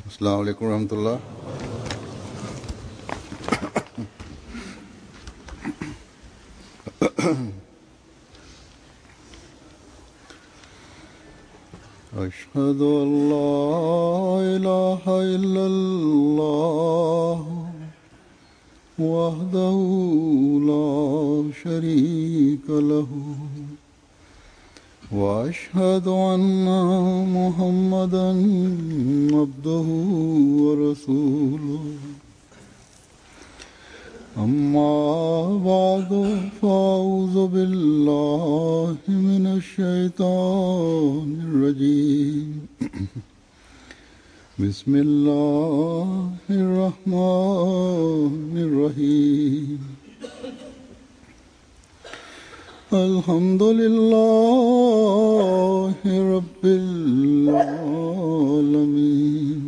अस्सलाम वालेकुम रहमतुल्लाह أشهد أن لا إله إلا الله وحده لا شريك له واشهد ان محمدا عبده ورسوله اما بعد فاعوذ بالله من الشيطان الرجيم بسم الله الرحمن الرحيم الحمد لله رب العالمين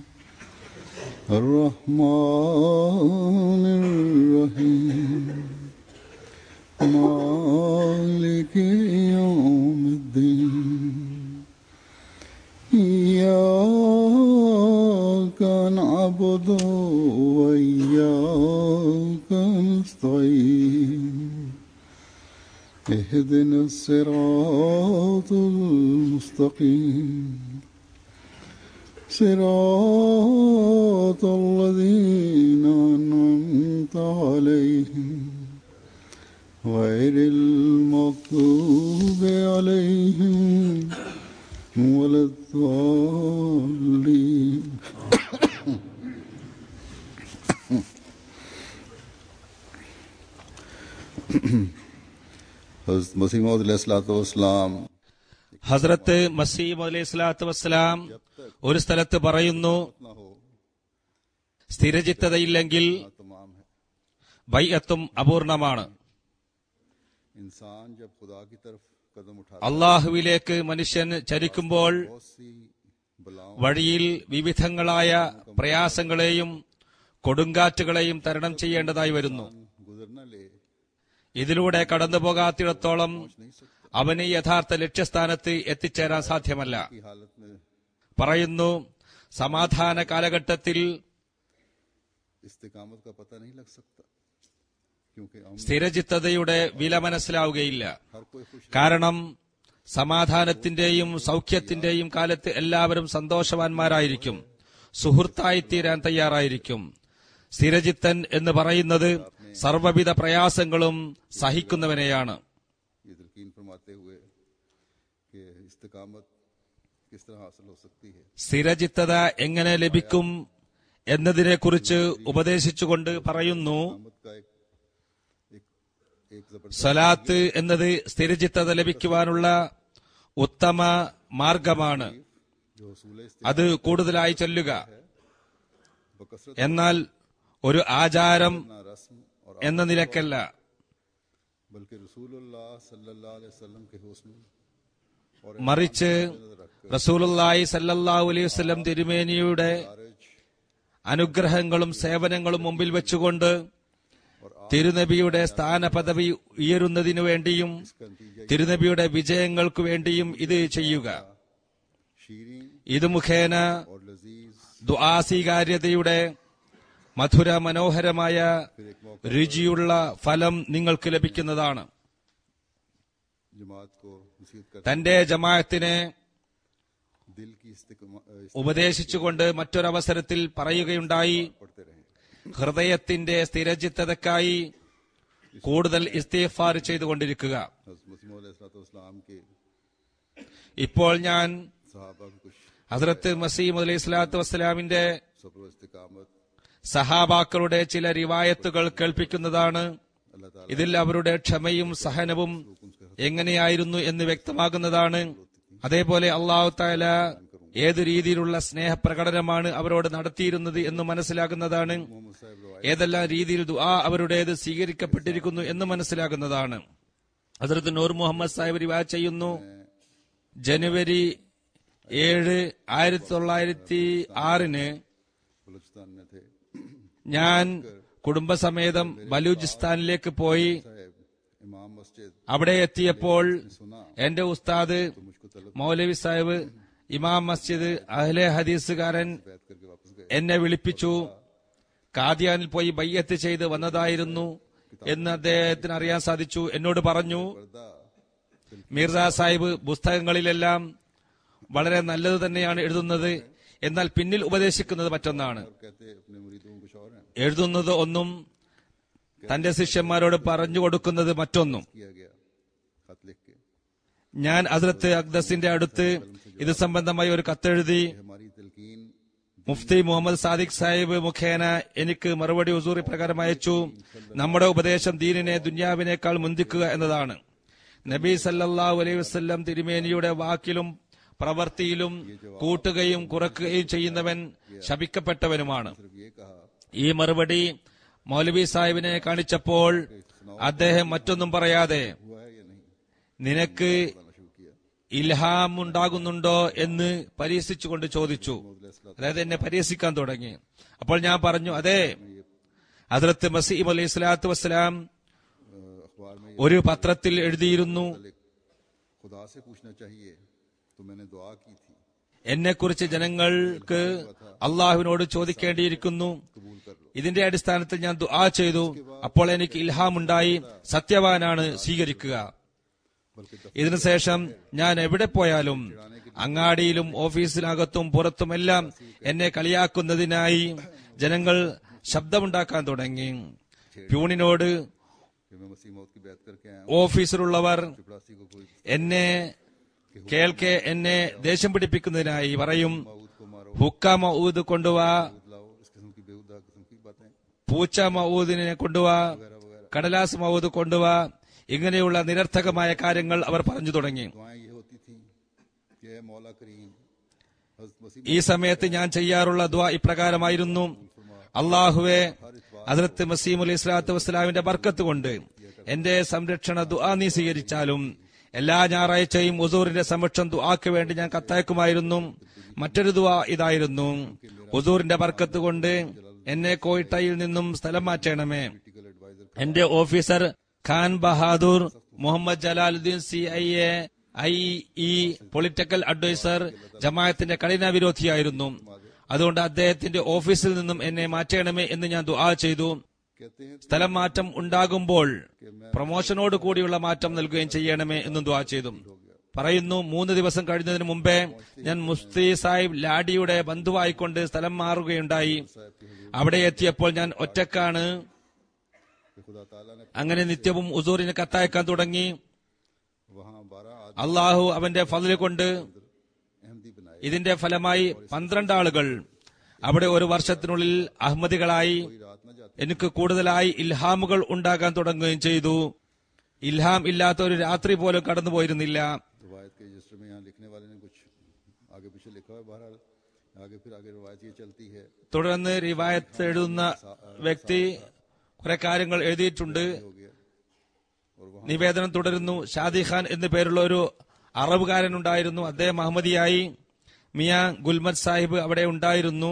الرحمن الرحيم مالك يوم الدين إياك نعبد وإياك نستعين اهدنا الصراط المستقيم صراط الذين أنعمت عليهم غير المغضوب عليهم ولا الضالين हज़रत मसीह मसीम ഹസ്രത്ത് മസീം അലൈഹി സ്വലാത്തു വസ്സലാം ഒരു സ്ഥലത്ത് പറയുന്നു ना हो സ്ഥിരചിത്തതയില്ലെങ്കിൽ तमाम है ബൈഅത്തും അപൂർണമാണ് इंसान जब खुदा की तरफ कदम उठाता അള്ളാഹുവിലേക്ക് മനുഷ്യൻ ചരിക്കുമ്പോൾ बहुत सी बलाओं വഴിയിൽ വിവിധങ്ങളായ പ്രയാസങ്ങളെയും കൊടുങ്കാറ്റുകളെയും തരണം ചെയ്യേണ്ടതായി വരുന്നു गुजर न ले ഇതിലൂടെ കടന്നു പോകാത്തിടത്തോളം नहीं सकता അവന് യഥാർത്ഥ ലക്ഷ്യസ്ഥാനത്ത് എത്തിച്ചേരാൻ സാധ്യമല്ല की हालत में പറയുന്നു സമാധാന കാലഘട്ടത്തിൽ इस्तेकामत का पता नहीं लग सकता क्योंकि हम സ്ഥിരചിത്തതയുടെ വില മനസ്സിലാവുകയില്ല हर कोई खुश കാരണം സമാധാനത്തിന്റെയും സൗഖ്യത്തിന്റെയും കാലത്ത് എല്ലാവരും സന്തോഷവാന്മാരായിരിക്കും സുഹൃത്തായിത്തീരാൻ തയ്യാറായിരിക്കും സ്ഥിരചിത്തൻ എന്ന് പറയുന്നത് സർവവിധ പ്രയാസങ്ങളും സഹിക്കുന്നവനെയാണ് ये दिलकीन फरमाते हुए कि इस्तेकामत किस तरह हासिल हो सकती है സ്ഥിരചിത്തത എങ്ങനെ ലഭിക്കും എന്നതിനെക്കുറിച്ച് ഉപദേശിച്ചുകൊണ്ട് പറയുന്നു कामत का एक एक एक जबरदस्त സലാത്ത് എന്നത് സ്ഥിരചിത്തത ലഭിക്കുവാനുള്ള ഉത്തമ മാർഗമാണ് जो रसूल അത് കൂടുതലായി ചൊല്ലുക बकसरत എന്നാൽ ഒരു ആചാരം ना रस्म और എന്ന നിലക്കല്ല बल्कि रसूलुल्लाह सल्लल्लाहु अलैहि वसल्लम के हुस्न और മറിച്ച് റസൂലുള്ളാഹി സല്ലല്ലാഹു അലൈഹി വസല്ലം തിരുമേനിയുടെ कारज അനുഗ്രഹങ്ങളും സേവനങ്ങളും മുമ്പിൽ വെച്ചുകൊണ്ട് തിരുനബിയുടെ സ്ഥാനപദവി ഉയരുന്നതിനു വേണ്ടിയും का नतीजा തിരുനബിയുടെ വിജയങ്ങൾക്കു വേണ്ടിയും ഇത് ചെയ്യുക शीरीन ഇത് മുഖേന और लजीज ദുആ സ്വീകാര്യതയുടെ മധുര മനോഹരമായ फिर एक मौका രുചിയുള്ള ഫലം നിങ്ങൾക്ക് ലഭിക്കുന്നതാണ് जमात को नसीहत कर തന്റെ ജമാഅത്തിനെ दिल की इस्तिकमा- अ, इस- ഉപദേശിച്ചുകൊണ്ട് മറ്റൊരവസരത്തിൽ പറയുകയുണ്ടായി पढ़ते रहे ഹൃദയത്തിന്റെ സ്ഥിരചിത്തതക്കായി കൂടുതൽ ഇസ്തിഫാർ ചെയ്തുകൊണ്ടിരിക്കുക हज़रत मसीह अलैहिस्सलाम के ഇപ്പോൾ ഞാൻ सहाबा की कुछ ഹസ്രത്ത് മസീം അലൈഹി സ്വലാത്തു വസ്സലാമിന്റെ सब्र व इस्तिकामत സഹാബാക്കളുടെ ചില റിവായത്തുകൾ കേൾപ്പിക്കുന്നതാണ് अल्लाह ताला ഇതിൽ അവരുടെ ക്ഷമയും സഹനവും എങ്ങനെയായിരുന്നു എന്ന് വ്യക്തമാകുന്നതാണ് അതേപോലെ അള്ളാഹു താല ഏത് രീതിയിലുള്ള സ്നേഹപ്രകടനമാണ് അവരോട് നടത്തിയിരുന്നത് എന്ന് മനസ്സിലാകുന്നതാണ് मोहम्मद साहब रवायत ഏതെല്ലാം രീതിയിൽ ദുആ അവരുടേത് സ്വീകരിക്കപ്പെട്ടിരിക്കുന്നു എന്ന് മനസ്സിലാകുന്നതാണ് ഹസരത്ത് നൂർ മുഹമ്മദ് സാഹിബ് റിവാ ചെയ്യുന്നു ജനുവരി ഏഴ് ആയിരത്തി തൊള്ളായിരത്തി ആറിന് बलूचिस्तान में थे ഞാൻ കുടുംബസമേതം ബലൂചിസ്ഥാനിലേക്ക് പോയി साहब इमाम मस्जिद അവിടെ എത്തിയപ്പോൾ सुना എന്റെ ഉസ്താദ് मुझको तलब മൗലവി സാഹിബ് ഇമാം മസ്ജിദ് അഹ്ലെ ഹദീസുകാരൻ बैत करके वापस എന്നെ വിളിപ്പിച്ചു കാദിയാനിൽ പോയി ബയ്യത്ത് ചെയ്ത് വന്നതായിരുന്നു എന്ന് അദ്ദേഹത്തിന് അറിയാൻ സാധിച്ചു എന്നോട് പറഞ്ഞു पर्दा മിർസ സാഹിബ് പുസ്തകങ്ങളിലെല്ലാം വളരെ നല്ലത് തന്നെയാണ് എഴുതുന്നത് എന്നാൽ പിന്നിൽ ഉപദേശിക്കുന്നത് മറ്റൊന്നാണ് और कहते अपने मुरीदों को कुछ और है എഴുതുന്നത് ഒന്നും തന്റെ ശിഷ്യന്മാരോട് പറഞ്ഞു കൊടുക്കുന്നത് മറ്റൊന്നും किया गया खत लिख के ഞാൻ അതിർത്ത് അക്ദസിന്റെ അടുത്ത് ഇത് സംബന്ധമായി ഒരു കത്തെഴുതി कि हमारी तलकीन മുഫ്തി മുഹമ്മദ് സാദിഖ് സാഹിബ് മുഖേന എനിക്ക് മറുപടി ഉസൂറി പ്രകാരം അയച്ചു നമ്മുടെ ഉപദേശം ദീനിനെ ദുന്യാവിനേക്കാൾ മുന്തിക്കുക എന്നതാണ് നബി സല്ലല്ലാഹു അലൈഹി വസല്ലം തിരുമേനിയുടെ വാക്കിലും പ്രവൃത്തിയിലും കൂട്ടുകയും കുറക്കുകയും ചെയ്യുന്നവൻ ശപിക്കപ്പെട്ടവനുമാണ് सिर्फ ये कहा ഈ മറുപടി മൗലവി സാഹിബിനെ കാണിച്ചപ്പോൾ അദ്ദേഹം മറ്റൊന്നും പറയാതെ हुआ है या नहीं നിനക്ക് बताना शुरू किया ഇൽഹാം ഉണ്ടാകുന്നുണ്ടോ എന്ന് പരീക്ഷിച്ചുകൊണ്ട് ചോദിച്ചു അതായത് എന്നെ പരിഹസിക്കാൻ തുടങ്ങി അപ്പോൾ ഞാൻ പറഞ്ഞു അതെ ഹദ്രത്ത് മസീം അലൈഹി സ്വലാത്തു വസ്സലാം अ, अखबार में ഒരു പത്രത്തിൽ എഴുതിയിരുന്നു ये खुदा से पूछना चाहिए तो मैंने दुआ की थी എന്നെക്കുറിച്ച് ജനങ്ങൾക്ക് അള്ളാഹുവിനോട് ചോദിക്കേണ്ടിയിരിക്കുന്നു कबूल कर लो ഇതിന്റെ അടിസ്ഥാനത്തിൽ ഞാൻ ദുആ ചെയ്തു അപ്പോൾ എനിക്ക് ഇൽഹാം ഉണ്ടായി സത്യവാനാണ് സ്വീകരിക്കുക बल्कि दफ- ഇതിനുശേഷം ഞാൻ എവിടെ പോയാലും അങ്ങാടിയിലും ഓഫീസിനകത്തും പുറത്തുമെല്ലാം എന്നെ കളിയാക്കുന്നതിനായി ജനങ്ങൾ ശബ്ദമുണ്ടാക്കാൻ തുടങ്ങി പ്യൂണിനോട് कि मैं मसीह मौत की बैत करके आया हूँ ഓഫീസിലുള്ളവർ चपड़ासी को कोई എന്നെ കേൾക്കെ എന്നെ ദേഷ്യം പിടിപ്പിക്കുന്നതിനായി പറയും माऊद को मारो ഹുക്ക മഊദ് കൊണ്ടുവാ दूध लाओ इस किस्म की बेहुदा किस्म की बातें പൂച്ച മഊദിനെ കൊണ്ടുവാ കടലാസ് മഊദ് കൊണ്ടുവാ ഇങ്ങനെയുള്ള നിരർത്ഥകമായ കാര്യങ്ങൾ അവർ പറഞ്ഞു തുടങ്ങി दुआएं ये होती थी कि "ऐ मौला करीम हज़रत मसीह ഈ സമയത്ത് ഞാൻ ചെയ്യാറുള്ള ദ്വാ ഇപ്രകാരമായിരുന്നു അള്ളാഹുവെ ഹസ്രത്ത് മസീം അലി ഇസ്ലാത്തു വസ്സലാമിന്റെ ബർക്കത്ത് കൊണ്ട് എന്റെ സംരക്ഷണ ദുആ നീ സ്വീകരിച്ചാലും എല്ലാ ഞായറാഴ്ചയും ഉസൂറിന്റെ സമക്ഷം ദുആക്ക് വേണ്ടി ഞാൻ കത്തയക്കുമായിരുന്നു മറ്റൊരു ദുആ ഇതായിരുന്നു ഉസൂറിന്റെ ബർക്കത്ത് കൊണ്ട് എന്നെ കോയിട്ടയിൽ നിന്നും സ്ഥലം മാറ്റണമേ पॉलिटिकल एडवाइजर എന്റെ officer Khan Bahadur Muhammad Jalaluddin C I A I E political adviser ജമാഅത്തിന്റെ കഠിന വിരോധിയായിരുന്നു അതുകൊണ്ട് അദ്ദേഹത്തിന്റെ ഓഫീസിൽ നിന്നും എന്നെ മാറ്റണമേ എന്ന് ഞാൻ ദുആ ചെയ്തു कहते हैं സ്ഥലം മാറ്റം ഉണ്ടാകുമ്പോൾ പ്രൊമോഷനോട് കൂടിയുള്ള മാറ്റം നൽകുകയും ചെയ്യണമേ എന്നും ദുആ ചെയ്തു പറയുന്നു മൂന്ന് ദിവസം കഴിഞ്ഞതിന് മുമ്പേ ഞാൻ മുഫ്തി സാഹിബ് ലാഡിയുടെ ബന്ധുവായിക്കൊണ്ട് സ്ഥലം മാറുകയുണ്ടായി അവിടെ എത്തിയപ്പോൾ ഞാൻ ഒറ്റക്കാണ് कि खुदा ताला ने അങ്ങനെ നിത്യവും ഉസൂറിന് കത്തയക്കാൻ തുടങ്ങി वहाँ बारह आदमी അള്ളാഹു അവന്റെ ഫضല് കൊണ്ട് अहमदी बनाए ഇതിന്റെ ഫലമായി പന്ത്രണ്ട് ആളുകൾ അവിടെ ഒരു വർഷത്തിനുള്ളിൽ അഹമ്മദികളായി कोई रात न जाती എനിക്ക് കൂടുതലായി ഇൽഹാമുകൾ ഉണ്ടാകാൻ തുടങ്ങുകയും ചെയ്തു ഇൽഹാം ഇല്ലാത്ത ഒരു രാത്രി പോലും കടന്നുപോയിരുന്നില്ല रवायत के रजिस्टर में यहाँ लिखने वाले ने कुछ आगे पीछे लिखा हुआ है बहरहाल आगे फिर आगे रवायत ये चलती है തുടർന്ന് റിവായത്ത് എഴുതുന്ന വ്യക്തി കുറെ കാര്യങ്ങൾ എഴുതിയിട്ടുണ്ട് हो गया और वहाँ നിവേദനം തുടരുന്നു ഷാദി ഖാൻ എന്നു പേരുള്ള ഒരു അറബുകാരൻ ഉണ്ടായിരുന്നു അദ്ദേഹം അഹമ്മദിയായി മിയ ഗുൽമദ് സാഹിബ് അവിടെ ഉണ്ടായിരുന്നു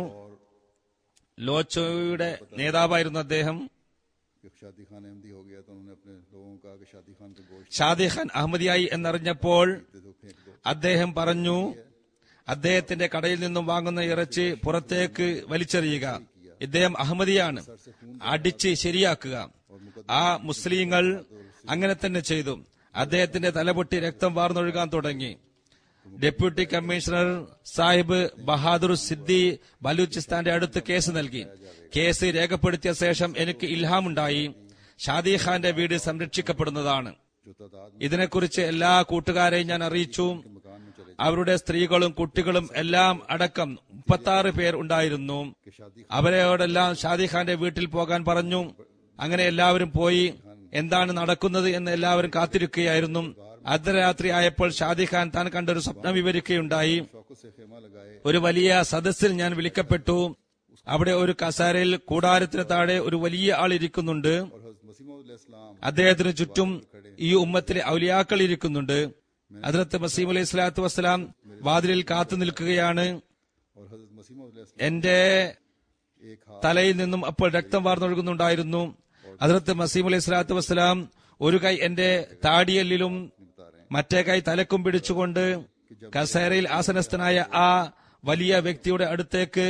ലോച്ചോയുടെ നേതാവായിരുന്നു അദ്ദേഹം कि शादी खान अहमदी हो गया तो उन्होंने अपने लोगों को कहा कि शादी खान को गोश्त ഷാദി ഖാൻ അഹമ്മദിയായി എന്നറിഞ്ഞപ്പോൾ दे दो फेंक दो അദ്ദേഹം പറഞ്ഞു അദ്ദേഹത്തിന്റെ കടയിൽ നിന്നും വാങ്ങുന്ന ഇറച്ചി പുറത്തേക്ക് വലിച്ചെറിയുക ഇദ്ദേഹം അഹമ്മദിയാണ് അടിച്ച് ശരിയാക്കുക ആ മുസ്ലിങ്ങൾ അങ്ങനെ തന്നെ ചെയ്തു അദ്ദേഹത്തിന്റെ തലപൊട്ടി രക്തം വാർന്നൊഴുകാൻ തുടങ്ങി ഡെപ്യൂട്ടി കമ്മീഷണർ സാഹിബ് ബഹാദുർ സിദ്ദി ബലൂചിസ്ഥാന്റെ അടുത്ത് കേസ് നൽകി കേസ് രേഖപ്പെടുത്തിയ ശേഷം എനിക്ക് ഇൽഹാമുണ്ടായി ഷാദി ഖാന്റെ വീട് സംരക്ഷിക്കപ്പെടുന്നതാണ് जो तादाद ഇതിനെക്കുറിച്ച് എല്ലാ കൂട്ടുകാരെയും ഞാൻ അറിയിച്ചു मकान में चले അവരുടെ സ്ത്രീകളും കുട്ടികളും എല്ലാം അടക്കം മുപ്പത്തി പേർ ഉണ്ടായിരുന്നു कि शादी അവരോടെല്ലാം ഷാദി ഖാന്റെ വീട്ടിൽ പോകാൻ പറഞ്ഞു അങ്ങനെ എല്ലാവരും പോയി എന്താണ് നടക്കുന്നത് എന്ന് എല്ലാവരും കാത്തിരിക്കുകയായിരുന്നു അർദ്ധരാത്രി ആയപ്പോൾ ഷാദി ഖാൻ താൻ കണ്ട ഒരു സ്വപ്നം വിവരിക്കുകയുണ്ടായി शौकत से खेमा लगाए ഒരു വലിയ സദസ്സിൽ ഞാൻ വിളിക്കപ്പെട്ടു അവിടെ ഒരു കസാരയിൽ കൂടാരത്തിന് താഴെ ഒരു വലിയ ആൾ ഇരിക്കുന്നുണ്ട് और हज़रत मसीह इस्लाम അദ്ദേഹത്തിന് ചുറ്റും ഈ ഉമ്മത്തിലെ ഔലിയാക്കൾ ഇരിക്കുന്നുണ്ട് അതിർത്ത് മസീം അലൈഹി സ്വലാത്തു വസ്സലാം വാതിലിൽ കാത്തു നിൽക്കുകയാണ് और हज़रत मसीह इस्लाम എന്റെ एक हाथ തലയിൽ നിന്നും അപ്പോൾ രക്തം വാർന്നൊഴുകുന്നുണ്ടായിരുന്നു അതിർത്ത് മസീം അലൈഹി സ്വലാത്തു വസ്സലാം ഒരു കൈ എന്റെ താടിയല്ലിലും बता रहे हैं മറ്റേ കൈ തലക്കും പിടിച്ചുകൊണ്ട് കസേരയിൽ ആസനസ്ഥനായ ആ വലിയ വ്യക്തിയുടെ അടുത്തേക്ക്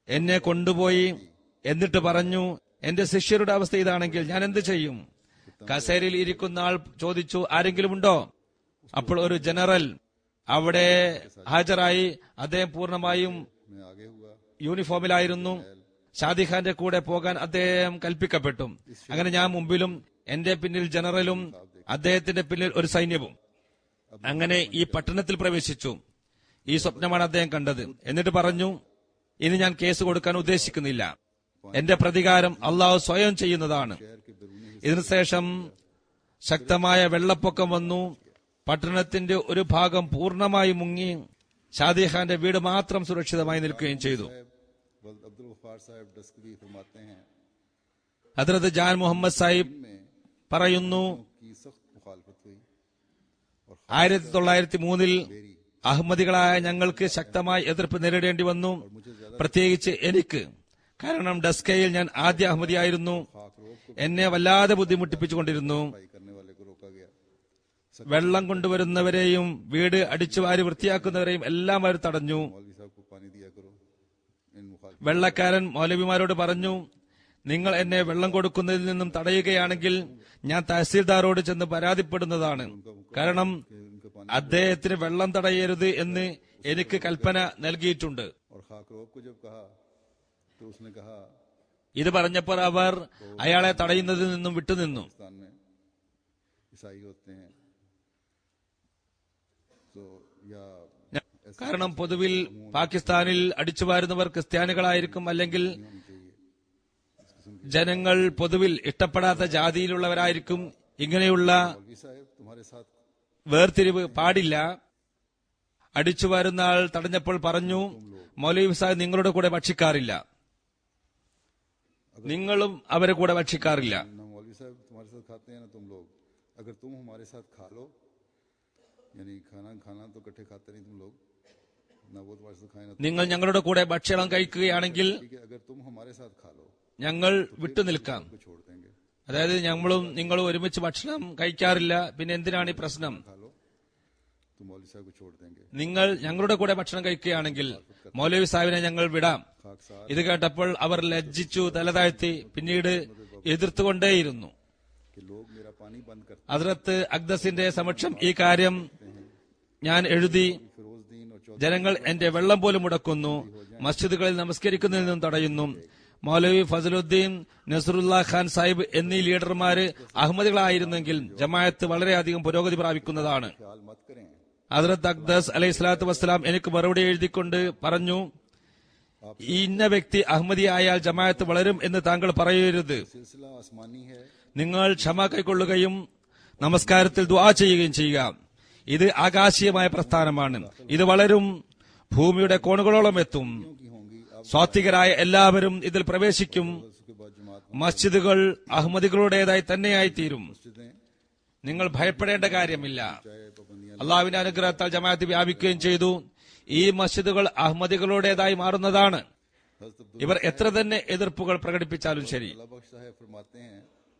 എന്നെ കൊണ്ടുപോയി എന്നിട്ട് പറഞ്ഞു എന്റെ ശിഷ്യരുടെ അവസ്ഥ ഇതാണെങ്കിൽ ഞാൻ എന്ത് ചെയ്യും കസേരയിൽ ഇരിക്കുന്ന ആൾ ചോദിച്ചു ആരെങ്കിലും ഉണ്ടോ അപ്പോൾ ഒരു ജനറൽ അവിടെ ഹാജരായി അദ്ദേഹം പൂർണ്ണമായും मैं आगे हुआ യൂണിഫോമിലായിരുന്നു ഷാദി ഖാന്റെ കൂടെ പോകാൻ അദ്ദേഹം കൽപ്പിക്കപ്പെട്ടു അങ്ങനെ ഞാൻ മുമ്പിലും എന്റെ പിന്നിൽ ജനറലും അദ്ദേഹത്തിന്റെ പിന്നിൽ ഒരു സൈന്യവും അങ്ങനെ ഈ പട്ടണത്തിൽ പ്രവേശിച്ചു ഈ സ്വപ്നമാണ് അദ്ദേഹം കണ്ടത് എന്നിട്ട് പറഞ്ഞു ഇനി ഞാൻ കേസ് കൊടുക്കാൻ ഉദ്ദേശിക്കുന്നില്ല എന്റെ പ്രതികാരം അള്ളാഹു സ്വയം ചെയ്യുന്നതാണ് शहर के बैरूनी ഇതിനുശേഷം ശക്തമായ വെള്ളപ്പൊക്കം വന്നു പട്ടണത്തിന്റെ ഒരു ഭാഗം പൂർണ്ണമായി മുങ്ങി ഷാദി ഖാന്റെ വീട് മാത്രം സുരക്ഷിതമായി നിൽക്കുകയും ചെയ്തു साहब वल्द अब्दुल गफ्फार साहब डस्कवी फरमाते हैं ഹദ്രത്ത് ജാൻ മുഹമ്മദ് സാഹിബ് में പറയുന്നു की सख्त मुखालफत हुई और ആയിരത്തി തൊള്ളായിരത്തി മൂന്നിൽ അഹമ്മദികളായ ഞങ്ങൾക്ക് ശക്തമായ എതിർപ്പ് നേരിടേണ്ടി വന്നു പ്രത്യേകിച്ച് എനിക്ക് കാരണം ഡസ്കയിൽ ഞാൻ ആദ്യ അഹമ്മദിയായിരുന്നു खाक रोग को എന്നെ വല്ലാതെ ബുദ്ധിമുട്ടിപ്പിച്ചുകൊണ്ടിരുന്നു सफाई करने वाले को रोका गया വെള്ളം കൊണ്ടുവരുന്നവരെയും വീട് അടിച്ചുവാരി വൃത്തിയാക്കുന്നവരെയും എല്ലാം അവർ തടഞ്ഞു मौलवी साहब को पानी दिया करो इन मुखालिफ വെള്ളക്കാരൻ മൗലവിമാരോട് പറഞ്ഞു നിങ്ങൾ എന്നെ വെള്ളം കൊടുക്കുന്നതിൽ നിന്നും തടയുകയാണെങ്കിൽ ഞാൻ തഹസീൽദാരോട് ചെന്ന് പരാതിപ്പെടുന്നതാണ് കാരണം उनका पानी അദ്ദേഹത്തിന് വെള്ളം തടയരുത് എന്ന് എനിക്ക് കൽപ്പന നൽകിയിട്ടുണ്ട് और खाक रोग को जब कहा तो उसने कहा ഇത് പറഞ്ഞപ്പോൾ അവർ അയാളെ തടയുന്നതിൽ നിന്നും വിട്ടുനിന്നു पाकिस्तान में ईसाई होते हैं तो या കാരണം പൊതുവിൽ പാകിസ്ഥാനിൽ അടിച്ചുവാരുന്നവർ ക്രിസ്ത്യാനികളായിരിക്കും അല്ലെങ്കിൽ ജനങ്ങൾ പൊതുവിൽ ഇഷ്ടപ്പെടാത്ത ജാതിയിലുള്ളവരായിരിക്കും ഇങ്ങനെയുള്ള मौलवी साहब तुम्हारे साथ വേർതിരിവ് പാടില്ല അടിച്ചു വരുന്ന ആൾ തടഞ്ഞപ്പോൾ പറഞ്ഞു മൗലവി സാഹിബ് നിങ്ങളുടെ കൂടെ ഭക്ഷിക്കാറില്ല നിങ്ങളും അവരെ കൂടെ ഭക്ഷിക്കാറില്ല ना मौलवी साहब तुम्हारे साथ खाते हैं ना तुम लोग अगर तुम हमारे साथ खा लो यानी खाना खाना तो इकट्ठे खाते नहीं तुम लोग ना वो तुम्हारे साथ खाए ना तुम। നിങ്ങൾ ഞങ്ങളുടെ കൂടെ ഭക്ഷണം കഴിക്കുകയാണെങ്കിൽ ठीक है अगर तुम हमारे साथ खा लो ഞങ്ങൾ വിട്ടുനിൽക്കാം तो छोड़ देंगे അതായത് ഞങ്ങളും നിങ്ങളും ഒരുമിച്ച് ഭക്ഷണം കഴിക്കാറില്ല പിന്നെ എന്തിനാണ് ഈ പ്രശ്നം खा लो तो मौलवी साहब को छोड़ देंगे നിങ്ങൾ ഞങ്ങളുടെ കൂടെ ഭക്ഷണം കഴിക്കുകയാണെങ്കിൽ മൗലവി സാഹിബിനെ ഞങ്ങൾ വിടാം खाक सार ഇത് കേട്ടപ്പോൾ അവർ ലജ്ജിച്ചു തലതാഴ്ത്തി പിന്നീട് എതിർത്തുകൊണ്ടേയിരുന്നു कि लोग मेरा पानी बंद करते ഹസ്രത്ത് അക്ദസിന്റെ സമക്ഷം ഈ കാര്യം ഞാൻ എഴുതി हैं फिरोजदीन और चौधरी ജനങ്ങൾ എന്റെ വെള്ളം പോലും മുടക്കുന്നു മസ്ജിദുകളിൽ നമസ്കരിക്കുന്നതിൽ നിന്നും തടയുന്നു മൗലവി ഫസലുദ്ദീൻ നസറുല്ല ഖാൻ സാഹിബ് എന്നീ ലീഡർമാര് അഹമ്മദികളായിരുന്നെങ്കിൽ ജമായത്ത് വളരെയധികം പുരോഗതി പ്രാപിക്കുന്നതാണ് ख्याल मत करें ഹസ്രത്ത് അക്ദസ് അലൈഹി സ്വലാത്തു വസ്സലാം എനിക്ക് മറുപടി എഴുതിക്കൊണ്ട് പറഞ്ഞു ഈ ഇന്ന വ്യക്തി അഹമ്മദി ആയാൽ ജമായത്ത് വളരും എന്ന് താങ്കൾ പറയരുത് सिलसिला आसमानी है നിങ്ങൾ ക്ഷമ കൈക്കൊള്ളുകയും നമസ്കാരത്തിൽ ദുആ ചെയ്യുകയും ചെയ്യുക ഇത് ആകാശീയമായ പ്രസ്ഥാനമാണ് ഇത് വളരും ഭൂമിയുടെ കോണുകളോളം എത്തും की होंगी अब സ്വാത്വികരായ എല്ലാവരും ഇതിൽ പ്രവേശിക്കും उसके बाद जमात മസ്ജിദുകൾ അഹമ്മദികളുടേതായി തന്നെയായി തീരും मस्जिदें നിങ്ങൾ ഭയപ്പെടേണ്ട കാര്യമില്ല चाहे पाबंदियां അള്ളാഹുവിന്റെ അനുഗ്രഹത്താൽ ജമാഅത്ത് വ്യാപിക്കുകയും ചെയ്തു ഈ മസ്ജിദുകൾ അഹമ്മദികളുടേതായി മാറുന്നതാണ് हजरत अब्दुल ഇവർ എത്ര തന്നെ എതിർപ്പുകൾ പ്രകടിപ്പിച്ചാലും ശരി अल्लाह बख्श साहब फरमाते हैं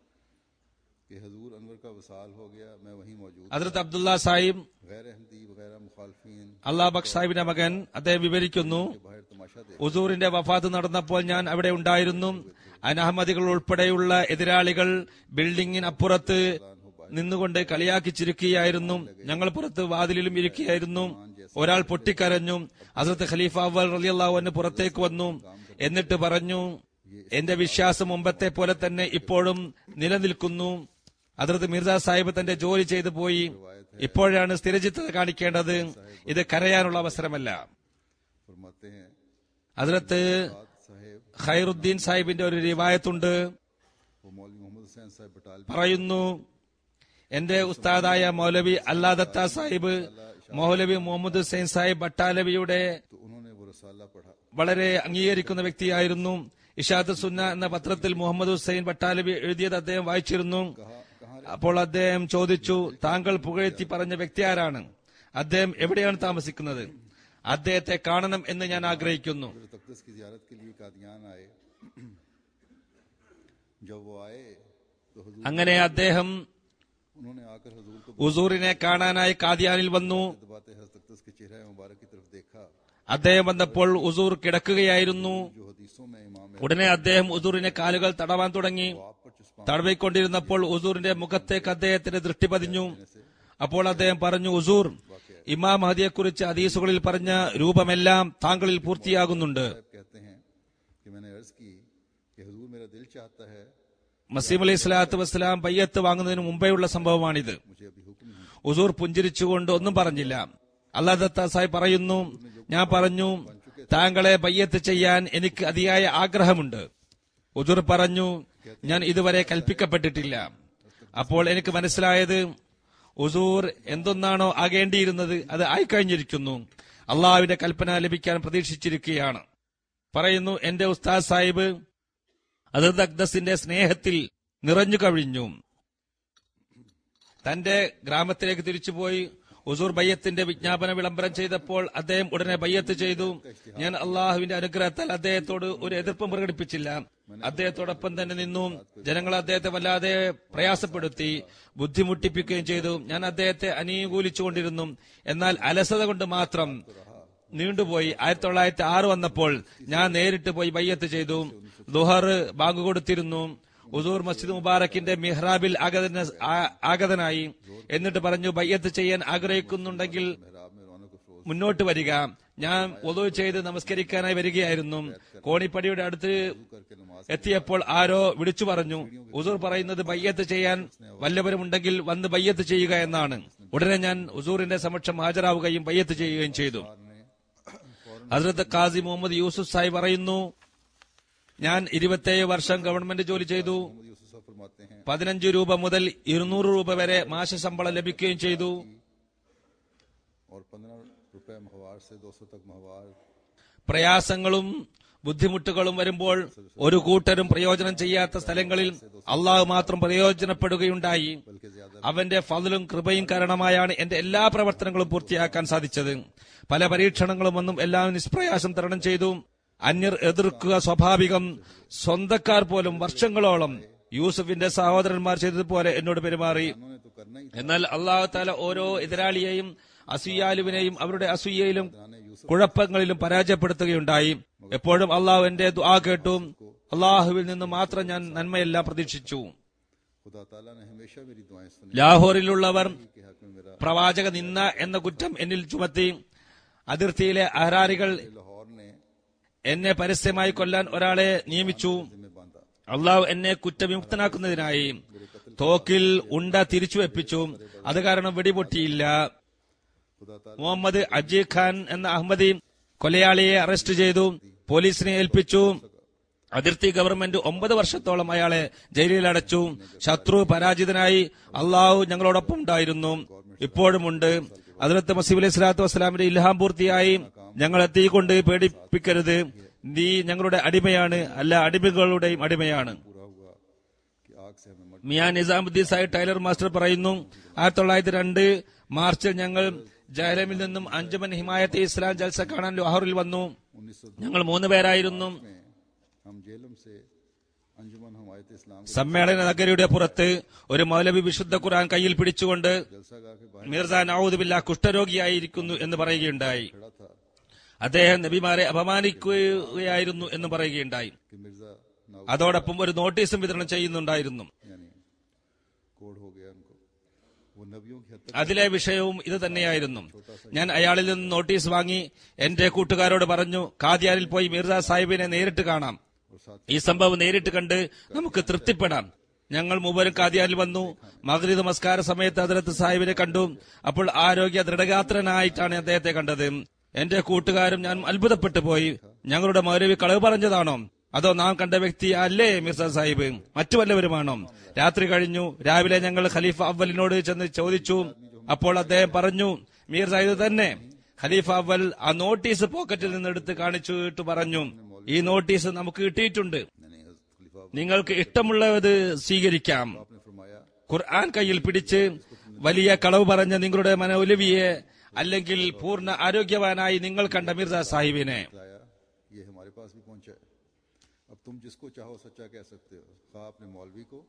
कि हजूर अनवर का वसाल हो गया मैं वहीं मौजूद ഹദ്രത്ത് അബ്ദുള്ള സാഹിബ് गैर अहमदी वगैरह मुखालफीन അള്ളാഹ് ബഖ് സാഹിബിന്റെ മകൻ അദ്ദേഹം വിവരിക്കുന്നു के बाहर तमाशा दे ഉസൂറിന്റെ വഫാത്ത് നടന്നപ്പോൾ ഞാൻ അവിടെ ഉണ്ടായിരുന്നു അനഹമ്മദികൾ ഉൾപ്പെടെയുള്ള എതിരാളികൾ ബിൽഡിങ്ങിനപ്പുറത്ത് നിന്നുകൊണ്ട് കളിയാക്കി ചിരിക്കുകയായിരുന്നു ഞങ്ങൾ പുറത്ത് വാതിലിലും ഇരിക്കുകയായിരുന്നു ഒരാൾ പൊട്ടിക്കരഞ്ഞു അസത്ത് ഖലീഫ അവൽ റലിയല്ലാഹുവിന് പുറത്തേക്ക് വന്നു എന്നിട്ട് പറഞ്ഞു എന്റെ വിശ്വാസം മുമ്പത്തെ പോലെ തന്നെ ഇപ്പോഴും നിലനിൽക്കുന്നു അതിർത്ത് മിർജ സാഹിബ് തന്റെ ജോലി ചെയ്തു പോയി ഇപ്പോഴാണ് സ്ഥിരചിത്തത കാണിക്കേണ്ടത് ഇത് കരയാനുള്ള അവസരമല്ല फरमाते हैं അതിലത്ത് साद साहेब ഖൈറുദ്ദീൻ സാഹിബിന്റെ ഒരു റിവായത്തുണ്ട് वो मौलवी मोहम्मद हुसैन साहब बटाल പറയുന്നു എന്റെ ഉസ്താദായ മൗലവി അല്ലാദത്ത സാഹിബ് മൗലവി മുഹമ്മദ് ഹുസൈൻ സാഹിബ് ബട്ടാലവിയുടെ तो उन्होंने वो रसाला पढ़ा വളരെ അംഗീകരിക്കുന്ന വ്യക്തിയായിരുന്നു ഇഷാദ് സുന്ന എന്ന പത്രത്തിൽ മുഹമ്മദ് ഹുസൈൻ ബട്ടാലവി എഴുതിയത് അദ്ദേഹം വായിച്ചിരുന്നു कहा कहाँ അപ്പോൾ അദ്ദേഹം ചോദിച്ചു താങ്കൾ പുകഴ്ത്തി പറഞ്ഞ വ്യക്തി ആരാണ് അദ്ദേഹം എവിടെയാണ് താമസിക്കുന്നത് അദ്ദേഹത്തെ കാണണം എന്ന് ഞാൻ ആഗ്രഹിക്കുന്നു हजरत अकदस की जियारत के लिए कादियान आए जब वो आए तो हजूर അങ്ങനെ അദ്ദേഹം उन्होंने आकर हजूर को ഉസൂറിനെ കാണാനായി കാദിയാനിൽ വന്നു दबाते हजरत अकदस के चेहरे मुबारक की तरफ देखा അദ്ദേഹം വന്നപ്പോൾ ഉസൂർ കിടക്കുകയായിരുന്നു जो हदीसों में इमाम ഉടനെ അദ്ദേഹം ഉസൂറിന്റെ കാലുകൾ തടവാൻ തുടങ്ങി आप पर चुस्पा തടവിക്കൊണ്ടിരുന്നപ്പോൾ ഉസൂറിന്റെ മുഖത്തേക്ക് അദ്ദേഹത്തിന്റെ ദൃഷ്ടി പതിഞ്ഞു അപ്പോൾ അദ്ദേഹം പറഞ്ഞു ഉസൂർ ഇമാം മഹദിയെക്കുറിച്ച് ഹദീസുകളിൽ പറഞ്ഞ രൂപമെല്ലാം താങ്കളിൽ പൂർത്തിയാകുന്നുണ്ട് साहब कहते हैं कि मैंने अर्ज की कि हजूर मेरा दिल चाहता है മസീം അലൈഹി സ്വലാത്തു വസ്സലാം ബയ്യത്ത് വാങ്ങുന്നതിന് മുമ്പേയുള്ള സംഭവമാണിത് मुझे अभी हुक्म नहीं ഉസൂർ പുഞ്ചിരിച്ചുകൊണ്ട് ഒന്നും പറഞ്ഞില്ല അള്ളാഹ് ദത്ത സാഹിബ് പറയുന്നു ഞാൻ പറഞ്ഞു താങ്കളെ ബയ്യത്ത് ചെയ്യാൻ എനിക്ക് അതിയായ ആഗ്രഹമുണ്ട് ഉസൂർ പറഞ്ഞു ഞാൻ ഇതുവരെ കൽപ്പിക്കപ്പെട്ടിട്ടില്ല അപ്പോൾ എനിക്ക് മനസ്സിലായത് ഉസൂർ എന്തൊന്നാണോ ആകേണ്ടിയിരുന്നത് അത് ആയിക്കഴിഞ്ഞിരിക്കുന്നു അള്ളാഹുവിന്റെ കൽപ്പന ലഭിക്കാൻ പ്രതീക്ഷിച്ചിരിക്കുകയാണ് പറയുന്നു എന്റെ ഉസ്താദ് സാഹിബ് അത് അക്ദസിന്റെ സ്നേഹത്തിൽ നിറഞ്ഞു കവിഞ്ഞു തന്റെ ഗ്രാമത്തിലേക്ക് തിരിച്ചുപോയി ഉസൂർ ബയ്യത്തിന്റെ വിജ്ഞാപന വിളംബരം ചെയ്തപ്പോൾ അദ്ദേഹം ഉടനെ ബയ്യത്ത് ചെയ്തു ഞാൻ അള്ളാഹുവിന്റെ അനുഗ്രഹത്താൽ അദ്ദേഹത്തോട് ഒരു എതിർപ്പും പ്രകടിപ്പിച്ചില്ല അദ്ദേഹത്തോടൊപ്പം തന്നെ നിന്നു ജനങ്ങൾ അദ്ദേഹത്തെ വല്ലാതെ പ്രയാസപ്പെടുത്തി ബുദ്ധിമുട്ടിപ്പിക്കുകയും ചെയ്തു ഞാൻ അദ്ദേഹത്തെ അനുകൂലിച്ചുകൊണ്ടിരുന്നു എന്നാൽ അലസത കൊണ്ട് മാത്രം നീണ്ടുപോയി ആയിരത്തി തൊള്ളായിരത്തി ആറ് വന്നപ്പോൾ ഞാൻ നേരിട്ട് പോയി ബയ്യത്ത് ചെയ്തു ദുഹർ ബാങ്ക് കൊടുത്തിരുന്നു ഉദൂർ മസ്ജിദ് മുബാറക്കിന്റെ മിഹ്റാബിൽ ആഗതന- ആ- ആഗതനായി എന്നിട്ട് പറഞ്ഞു ബയ്യത്ത് ചെയ്യാൻ ആഗ്രഹിക്കുന്നുണ്ടെങ്കിൽ मेहराब में रौनक अफरोज മുന്നോട്ട് വരിക ഞാൻ ഒതു ചെയ്ത് നമസ്കരിക്കാനായി വരികയായിരുന്നു കോണിപ്പടിയുടെ അടുത്ത് करके नमाज എത്തിയപ്പോൾ ആരോ വിളിച്ചു പറഞ്ഞു ഉസൂർ പറയുന്നത് ബയ്യത്ത് ചെയ്യാൻ വല്ലവരുമുണ്ടെങ്കിൽ വന്ന് ബയ്യത്ത് ചെയ്യുക എന്നാണ് ഉടനെ ഞാൻ ഉസൂറിന്റെ സമക്ഷം ഹാജരാവുകയും ബയ്യത്ത് ചെയ്യുകയും ചെയ്തു ने ഹസ്രത്ത് ഖാസി മുഹമ്മദ് യൂസുഫ് സാഹിബ് പറയുന്നു ഞാൻ ഇരുപത്തേഴ് വർഷം ഗവൺമെന്റ് ജോലി ചെയ്തു मोहम्मद यूसुफ साहब फरमाते हैं പതിനഞ്ച് രൂപ മുതൽ ഇരുന്നൂറ് രൂപ വരെ മാസ ശമ്പളം ലഭിക്കുകയും ചെയ്തു और पंद्रह रुपए महवार से दो सौ तक महवार പ്രയാസങ്ങളും ബുദ്ധിമുട്ടുകളും വരുമ്പോൾ ഒരു കൂട്ടരും പ്രയോജനം ചെയ്യാത്ത സ്ഥലങ്ങളിൽ അള്ളാഹു മാത്രം പ്രയോജനപ്പെടുകയുണ്ടായി बल्कि ज्यादा അവന്റെ ഫതിലും കൃപയും കാരണമായാണ് എന്റെ എല്ലാ പ്രവർത്തനങ്ങളും പൂർത്തിയാക്കാൻ സാധിച്ചത് പല പരീക്ഷണങ്ങളും ഒന്നും എല്ലാം നിഷ്പ്രയാസം തരണം ചെയ്തു അന്യർ എതിർക്കുക സ്വാഭാവികം സ്വന്തക്കാർ പോലും വർഷങ്ങളോളം യൂസഫിന്റെ സഹോദരന്മാർ ചെയ്തതുപോലെ എന്നോട് പെരുമാറി उन्होंने तो करना ही എന്നാൽ അള്ളാഹു താല ഓരോ എതിരാളിയെയും അസൂയാലുവിനെയും അവരുടെ അസൂയയിലും കുഴപ്പങ്ങളിലും പരാജയപ്പെടുത്തുകയുണ്ടായി എപ്പോഴും അള്ളാഹു എന്റെ ദുആ കേട്ടു അള്ളാഹുവിൽ നിന്ന് മാത്രം ഞാൻ നന്മയെല്ലാം പ്രതീക്ഷിച്ചു खुदा ताला ने हमेशा मेरी दुआएं सुनी ലാഹോറിലുള്ളവർ के हक में मेरा പ്രവാചക നിന്ന എന്ന കുറ്റം എന്നിൽ ചുമത്തി അതിർത്തിയിലെ അഹരാരികൾ लाहौर ने എന്നെ പരസ്യമായി കൊല്ലാൻ ഒരാളെ നിയമിച്ചു जिम्मे बांधा അള്ളാഹു എന്നെ കുറ്റവിമുക്തനാക്കുന്നതിനായി തോക്കിൽ ഉണ്ട തിരിച്ചു വെപ്പിച്ചു അത് കാരണം വെടിപൊട്ടിയില്ല खुदा ताला മുഹമ്മദ് അജി ഖാൻ എന്ന അഹമ്മദി കൊലയാളിയെ അറസ്റ്റ് ചെയ്തു പോലീസിനെ ഏൽപ്പിച്ചു അതിർത്തി ഗവൺമെന്റ് ഒമ്പത് വർഷത്തോളം അയാളെ ജയിലിൽ അടച്ചു ശത്രു പരാജിതനായി അള്ളാഹു ഞങ്ങളോടൊപ്പം ഉണ്ടായിരുന്നു ഇപ്പോഴുമുണ്ട് അതിലത്ത് മസീബ് അലൈഹി സ്വലാത്തു വസ്സലാമിന്റെ ഇൽഹാം പൂർത്തിയായി ഞങ്ങളെ തീ കൊണ്ട് പേടിപ്പിക്കരുത് നീ ഞങ്ങളുടെ അടിമയാണ് അല്ല അടിമകളുടെയും അടിമയാണ് पूरा हुआ कि आग से हमें मट മിയാ നിസാമുദ്ദീൻ സാഹിബ് ടൈലർ മാസ്റ്റർ പറയുന്നു ആയിരത്തി തൊള്ളായിരത്തി രണ്ട് മാർച്ചിൽ ഞങ്ങൾ ജയലമിൽ നിന്നും അഞ്ചുമൻ ഹിമായത്തെ ഇസ്ലാം ജൽസ കാണാൻ ലാഹോറിൽ വന്നു उन्नीस सौ ഞങ്ങൾ മൂന്ന് പേരായിരുന്നു में हम जेलम से अंजुमन हमायत इस्लाम के സമ്മേളന നഗരിയുടെ പുറത്ത് ഒരു മൗലവി വിശുദ്ധ ഖുർആൻ കയ്യിൽ പിടിച്ചുകൊണ്ട് जलसा गाह के बाहर മിർസ നൌദുബില്ല കുഷ്ഠരോഗിയായിരിക്കുന്നു എന്ന് പറയുകയുണ്ടായി खड़ा था അദ്ദേഹം നബിമാരെ അപമാനിക്കുകയായിരുന്നു എന്ന് പറയുകയുണ്ടായി कि मिर्जा नाउ അതോടൊപ്പം ഒരു നോട്ടീസും വിതരണം ചെയ്യുന്നുണ്ടായിരുന്നു यानी कोड हो गया उनको वो नबियों की हद तक അതിലെ വിഷയവും ഇത് തന്നെയായിരുന്നു ഞാൻ അയാളിൽ നിന്ന് നോട്ടീസ് വാങ്ങി എന്റെ കൂട്ടുകാരോട് പറഞ്ഞു കാദ്യാനിൽ പോയി മിർസ സാഹിബിനെ നേരിട്ട് കാണാം और साथ ഈ സംഭവം നേരിട്ട് കണ്ട് നമുക്ക് തൃപ്തിപ്പെടാം ഞങ്ങൾ മൂവരും കാദ്യാനിൽ വന്നു മകരി നമസ്കാര സമയത്ത് അതിലത്ത് സാഹിബിനെ കണ്ടു അപ്പോൾ ആരോഗ്യ ദൃഢഗാത്രനായിട്ടാണ് അദ്ദേഹത്തെ കണ്ടത് എന്റെ കൂട്ടുകാരും ഞാൻ അത്ഭുതപ്പെട്ടു പോയി ഞങ്ങളുടെ മൗലവി കളവ് പറഞ്ഞതാണോ അതോ നാം കണ്ട വ്യക്തി അല്ലേ മിർസ സാഹിബ് മറ്റു വല്ലവരുമാണോ രാത്രി കഴിഞ്ഞു രാവിലെ ഞങ്ങൾ ഖലീഫ അവലിനോട് ചെന്ന് ചോദിച്ചു അപ്പോൾ അദ്ദേഹം പറഞ്ഞു മീർ സാഹിബ് തന്നെ ഖലീഫ അവൽ ആ നോട്ടീസ് പോക്കറ്റിൽ നിന്ന് എടുത്ത് കാണിച്ചിട്ട് പറഞ്ഞു ഈ നോട്ടീസ് നമുക്ക് കിട്ടിയിട്ടുണ്ട് मैंने हज़रत खलीफा നിങ്ങൾക്ക് ഇഷ്ടമുള്ളത് സ്വീകരിക്കാം आपने फरमाया ഖുർആൻ കയ്യിൽ പിടിച്ച് വലിയ കളവ് പറഞ്ഞ നിങ്ങളുടെ മനോലവിയെ അല്ലെങ്കിൽ പൂർണ്ണ ആരോഗ്യവാനായി നിങ്ങൾ കണ്ട മിർസ സാഹിബിനെ लाया ये हमारे पास भी पहुंचा है अब तुम जिसको चाहो सच्चा कह सकते हो खा अपने मौलवी को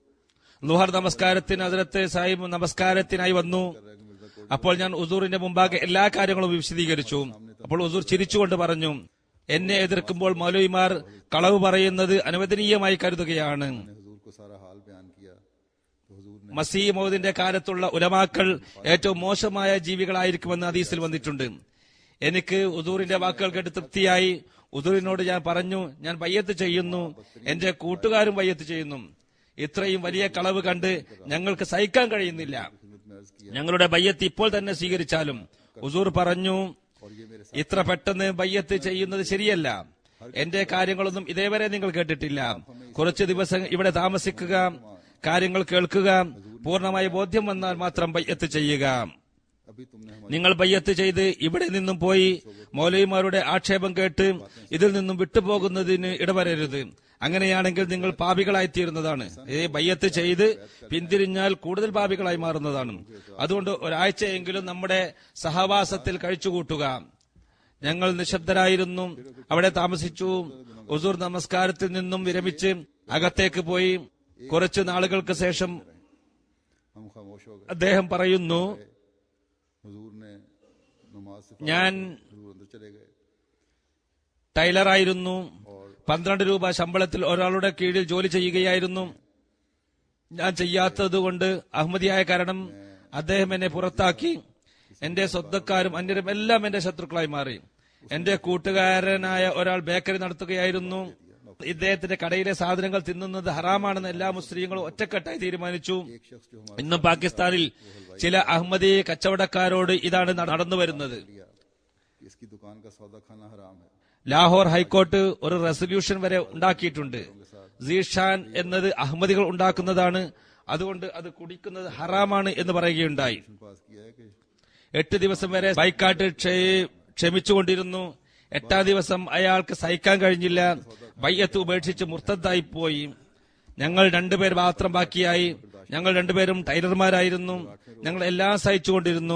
ലുഹർ നമസ്കാരത്തിന് അതിലത്ത് സാഹിബ് നമസ്കാരത്തിനായി വന്നു അപ്പോൾ ഞാൻ ഉസൂറിന്റെ മുമ്പാകെ എല്ലാ കാര്യങ്ങളും വിശദീകരിച്ചു അപ്പോൾ ഉസൂർ ചിരിച്ചുകൊണ്ട് പറഞ്ഞു എന്നെ എതിർക്കുമ്പോൾ മൗലവിമാർ കളവ് പറയുന്നത് അനുവദനീയമായി കരുതുകയാണ് ने हजूर को सारा हाल बयान किया तो हजूर ने മസീ മൗദിന്റെ കാലത്തുള്ള ഉലമാക്കൾ ഏറ്റവും മോശമായ ജീവികളായിരിക്കുമെന്ന് ഹദീസിൽ വന്നിട്ടുണ്ട് എനിക്ക് ഉദൂറിന്റെ വാക്കുകൾ കേട്ട് തൃപ്തിയായി ഉദൂറിനോട് ഞാൻ പറഞ്ഞു ഞാൻ ബയ്യത്ത് ചെയ്യുന്നു എന്റെ കൂട്ടുകാരും ബയ്യത്ത് ചെയ്യുന്നു ഇത്രയും വലിയ കളവ് കണ്ട് ഞങ്ങൾക്ക് സഹിക്കാൻ കഴിയുന്നില്ല खिदमत में अर्ज किया ഞങ്ങളുടെ ബയ്യത്ത് ഇപ്പോൾ തന്നെ സ്വീകരിച്ചാലും ഉസൂർ പറഞ്ഞു और ये मेरे ഇത്ര പെട്ടെന്ന് ബയ്യത്ത് ചെയ്യുന്നത് ശരിയല്ല എന്റെ കാര്യങ്ങളൊന്നും ഇതേവരെ നിങ്ങൾ കേട്ടിട്ടില്ല കുറച്ച് ദിവസം ഇവിടെ താമസിക്കുക കാര്യങ്ങൾ കേൾക്കുക പൂർണ്ണമായ ബോധ്യം വന്നാൽ മാത്രം ബയ്യത്ത് ചെയ്യുക अभी तुमने हमारी നിങ്ങൾ ബയ്യത്ത് ചെയ്ത് ഇവിടെ നിന്നും പോയി മൗലവിമാരുടെ ആക്ഷേപം കേട്ട് ഇതിൽ നിന്നും വിട്ടുപോകുന്നതിന് ഇടവരരുത് അങ്ങനെയാണെങ്കിൽ നിങ്ങൾ പാപികളായിത്തീരുന്നതാണ് ഈ ബയ്യത്ത് ചെയ്ത് പിന്തിരിഞ്ഞാൽ കൂടുതൽ പാപികളായി മാറുന്നതാണ് അതുകൊണ്ട് ഒരാഴ്ചയെങ്കിലും നമ്മുടെ സഹവാസത്തിൽ കഴിച്ചുകൂട്ടുക ഞങ്ങൾ നിശബ്ദരായിരുന്നു അവിടെ താമസിച്ചു ഉസൂർ നമസ്കാരത്തിൽ നിന്നും വിരമിച്ച് അകത്തേക്ക് പോയി കുറച്ചു നാളുകൾക്ക് ശേഷം हम खामोश हो गए അദ്ദേഹം പറയുന്നു हजूर ने नमाज से ഞാൻ हजूर अंदर चले गए ടൈലറായിരുന്നു പന്ത്രണ്ട് രൂപ ശമ്പളത്തിൽ ഒരാളുടെ കീഴിൽ ജോലി ചെയ്യുകയായിരുന്നു ഞാൻ ചെയ്യാത്തത് കൊണ്ട് അഹമ്മദിയായ കാരണം അദ്ദേഹം എന്നെ പുറത്താക്കി എന്റെ സ്വന്തക്കാരും അന്യരും എല്ലാം എന്റെ ശത്രുക്കളായി മാറി എന്റെ കൂട്ടുകാരനായ ഒരാൾ ബേക്കറി നടത്തുകയായിരുന്നു ഇദ്ദേഹത്തിന്റെ കടയിലെ സാധനങ്ങൾ തിന്നുന്നത് ഹറാമാണെന്ന് എല്ലാ മുസ്ലിങ്ങളും ഒറ്റക്കെട്ടായി തീരുമാനിച്ചു एक शख्स जो हमारे ഇന്നും പാകിസ്ഥാനിൽ ചില അഹമ്മദി കച്ചവടക്കാരോട് ഇതാണ് നടന്നു വരുന്നത് लिया कि इसकी दुकान का सौदा खाना हराम है ലാഹോർ ഹൈക്കോർട്ട് ഒരു റെസൊല്യൂഷൻ വരെ ഉണ്ടാക്കിയിട്ടുണ്ട് സീഷാൻ എന്നത് അഹമ്മദികൾ ഉണ്ടാക്കുന്നതാണ് അതുകൊണ്ട് അത് കുടിക്കുന്നത് ഹറാമാണ് എന്ന് പറയുകയുണ്ടായി पास किया है कि എട്ട് ദിവസം വരെ ബൈക്കാട്ട് ക്ഷേ- ക്ഷമിച്ചുകൊണ്ടിരുന്നു എട്ടാം ദിവസം അയാൾക്ക് സഹിക്കാൻ കഴിഞ്ഞില്ല ബയ്യത്ത് ഉപേക്ഷിച്ച് മുർത്തദ്ദായി പോയി ഞങ്ങൾ രണ്ടുപേർ മാത്രം ബാക്കിയായി ഞങ്ങൾ രണ്ടുപേരും ടൈലർമാരായിരുന്നു ഞങ്ങൾ എല്ലാം സഹിച്ചുകൊണ്ടിരുന്നു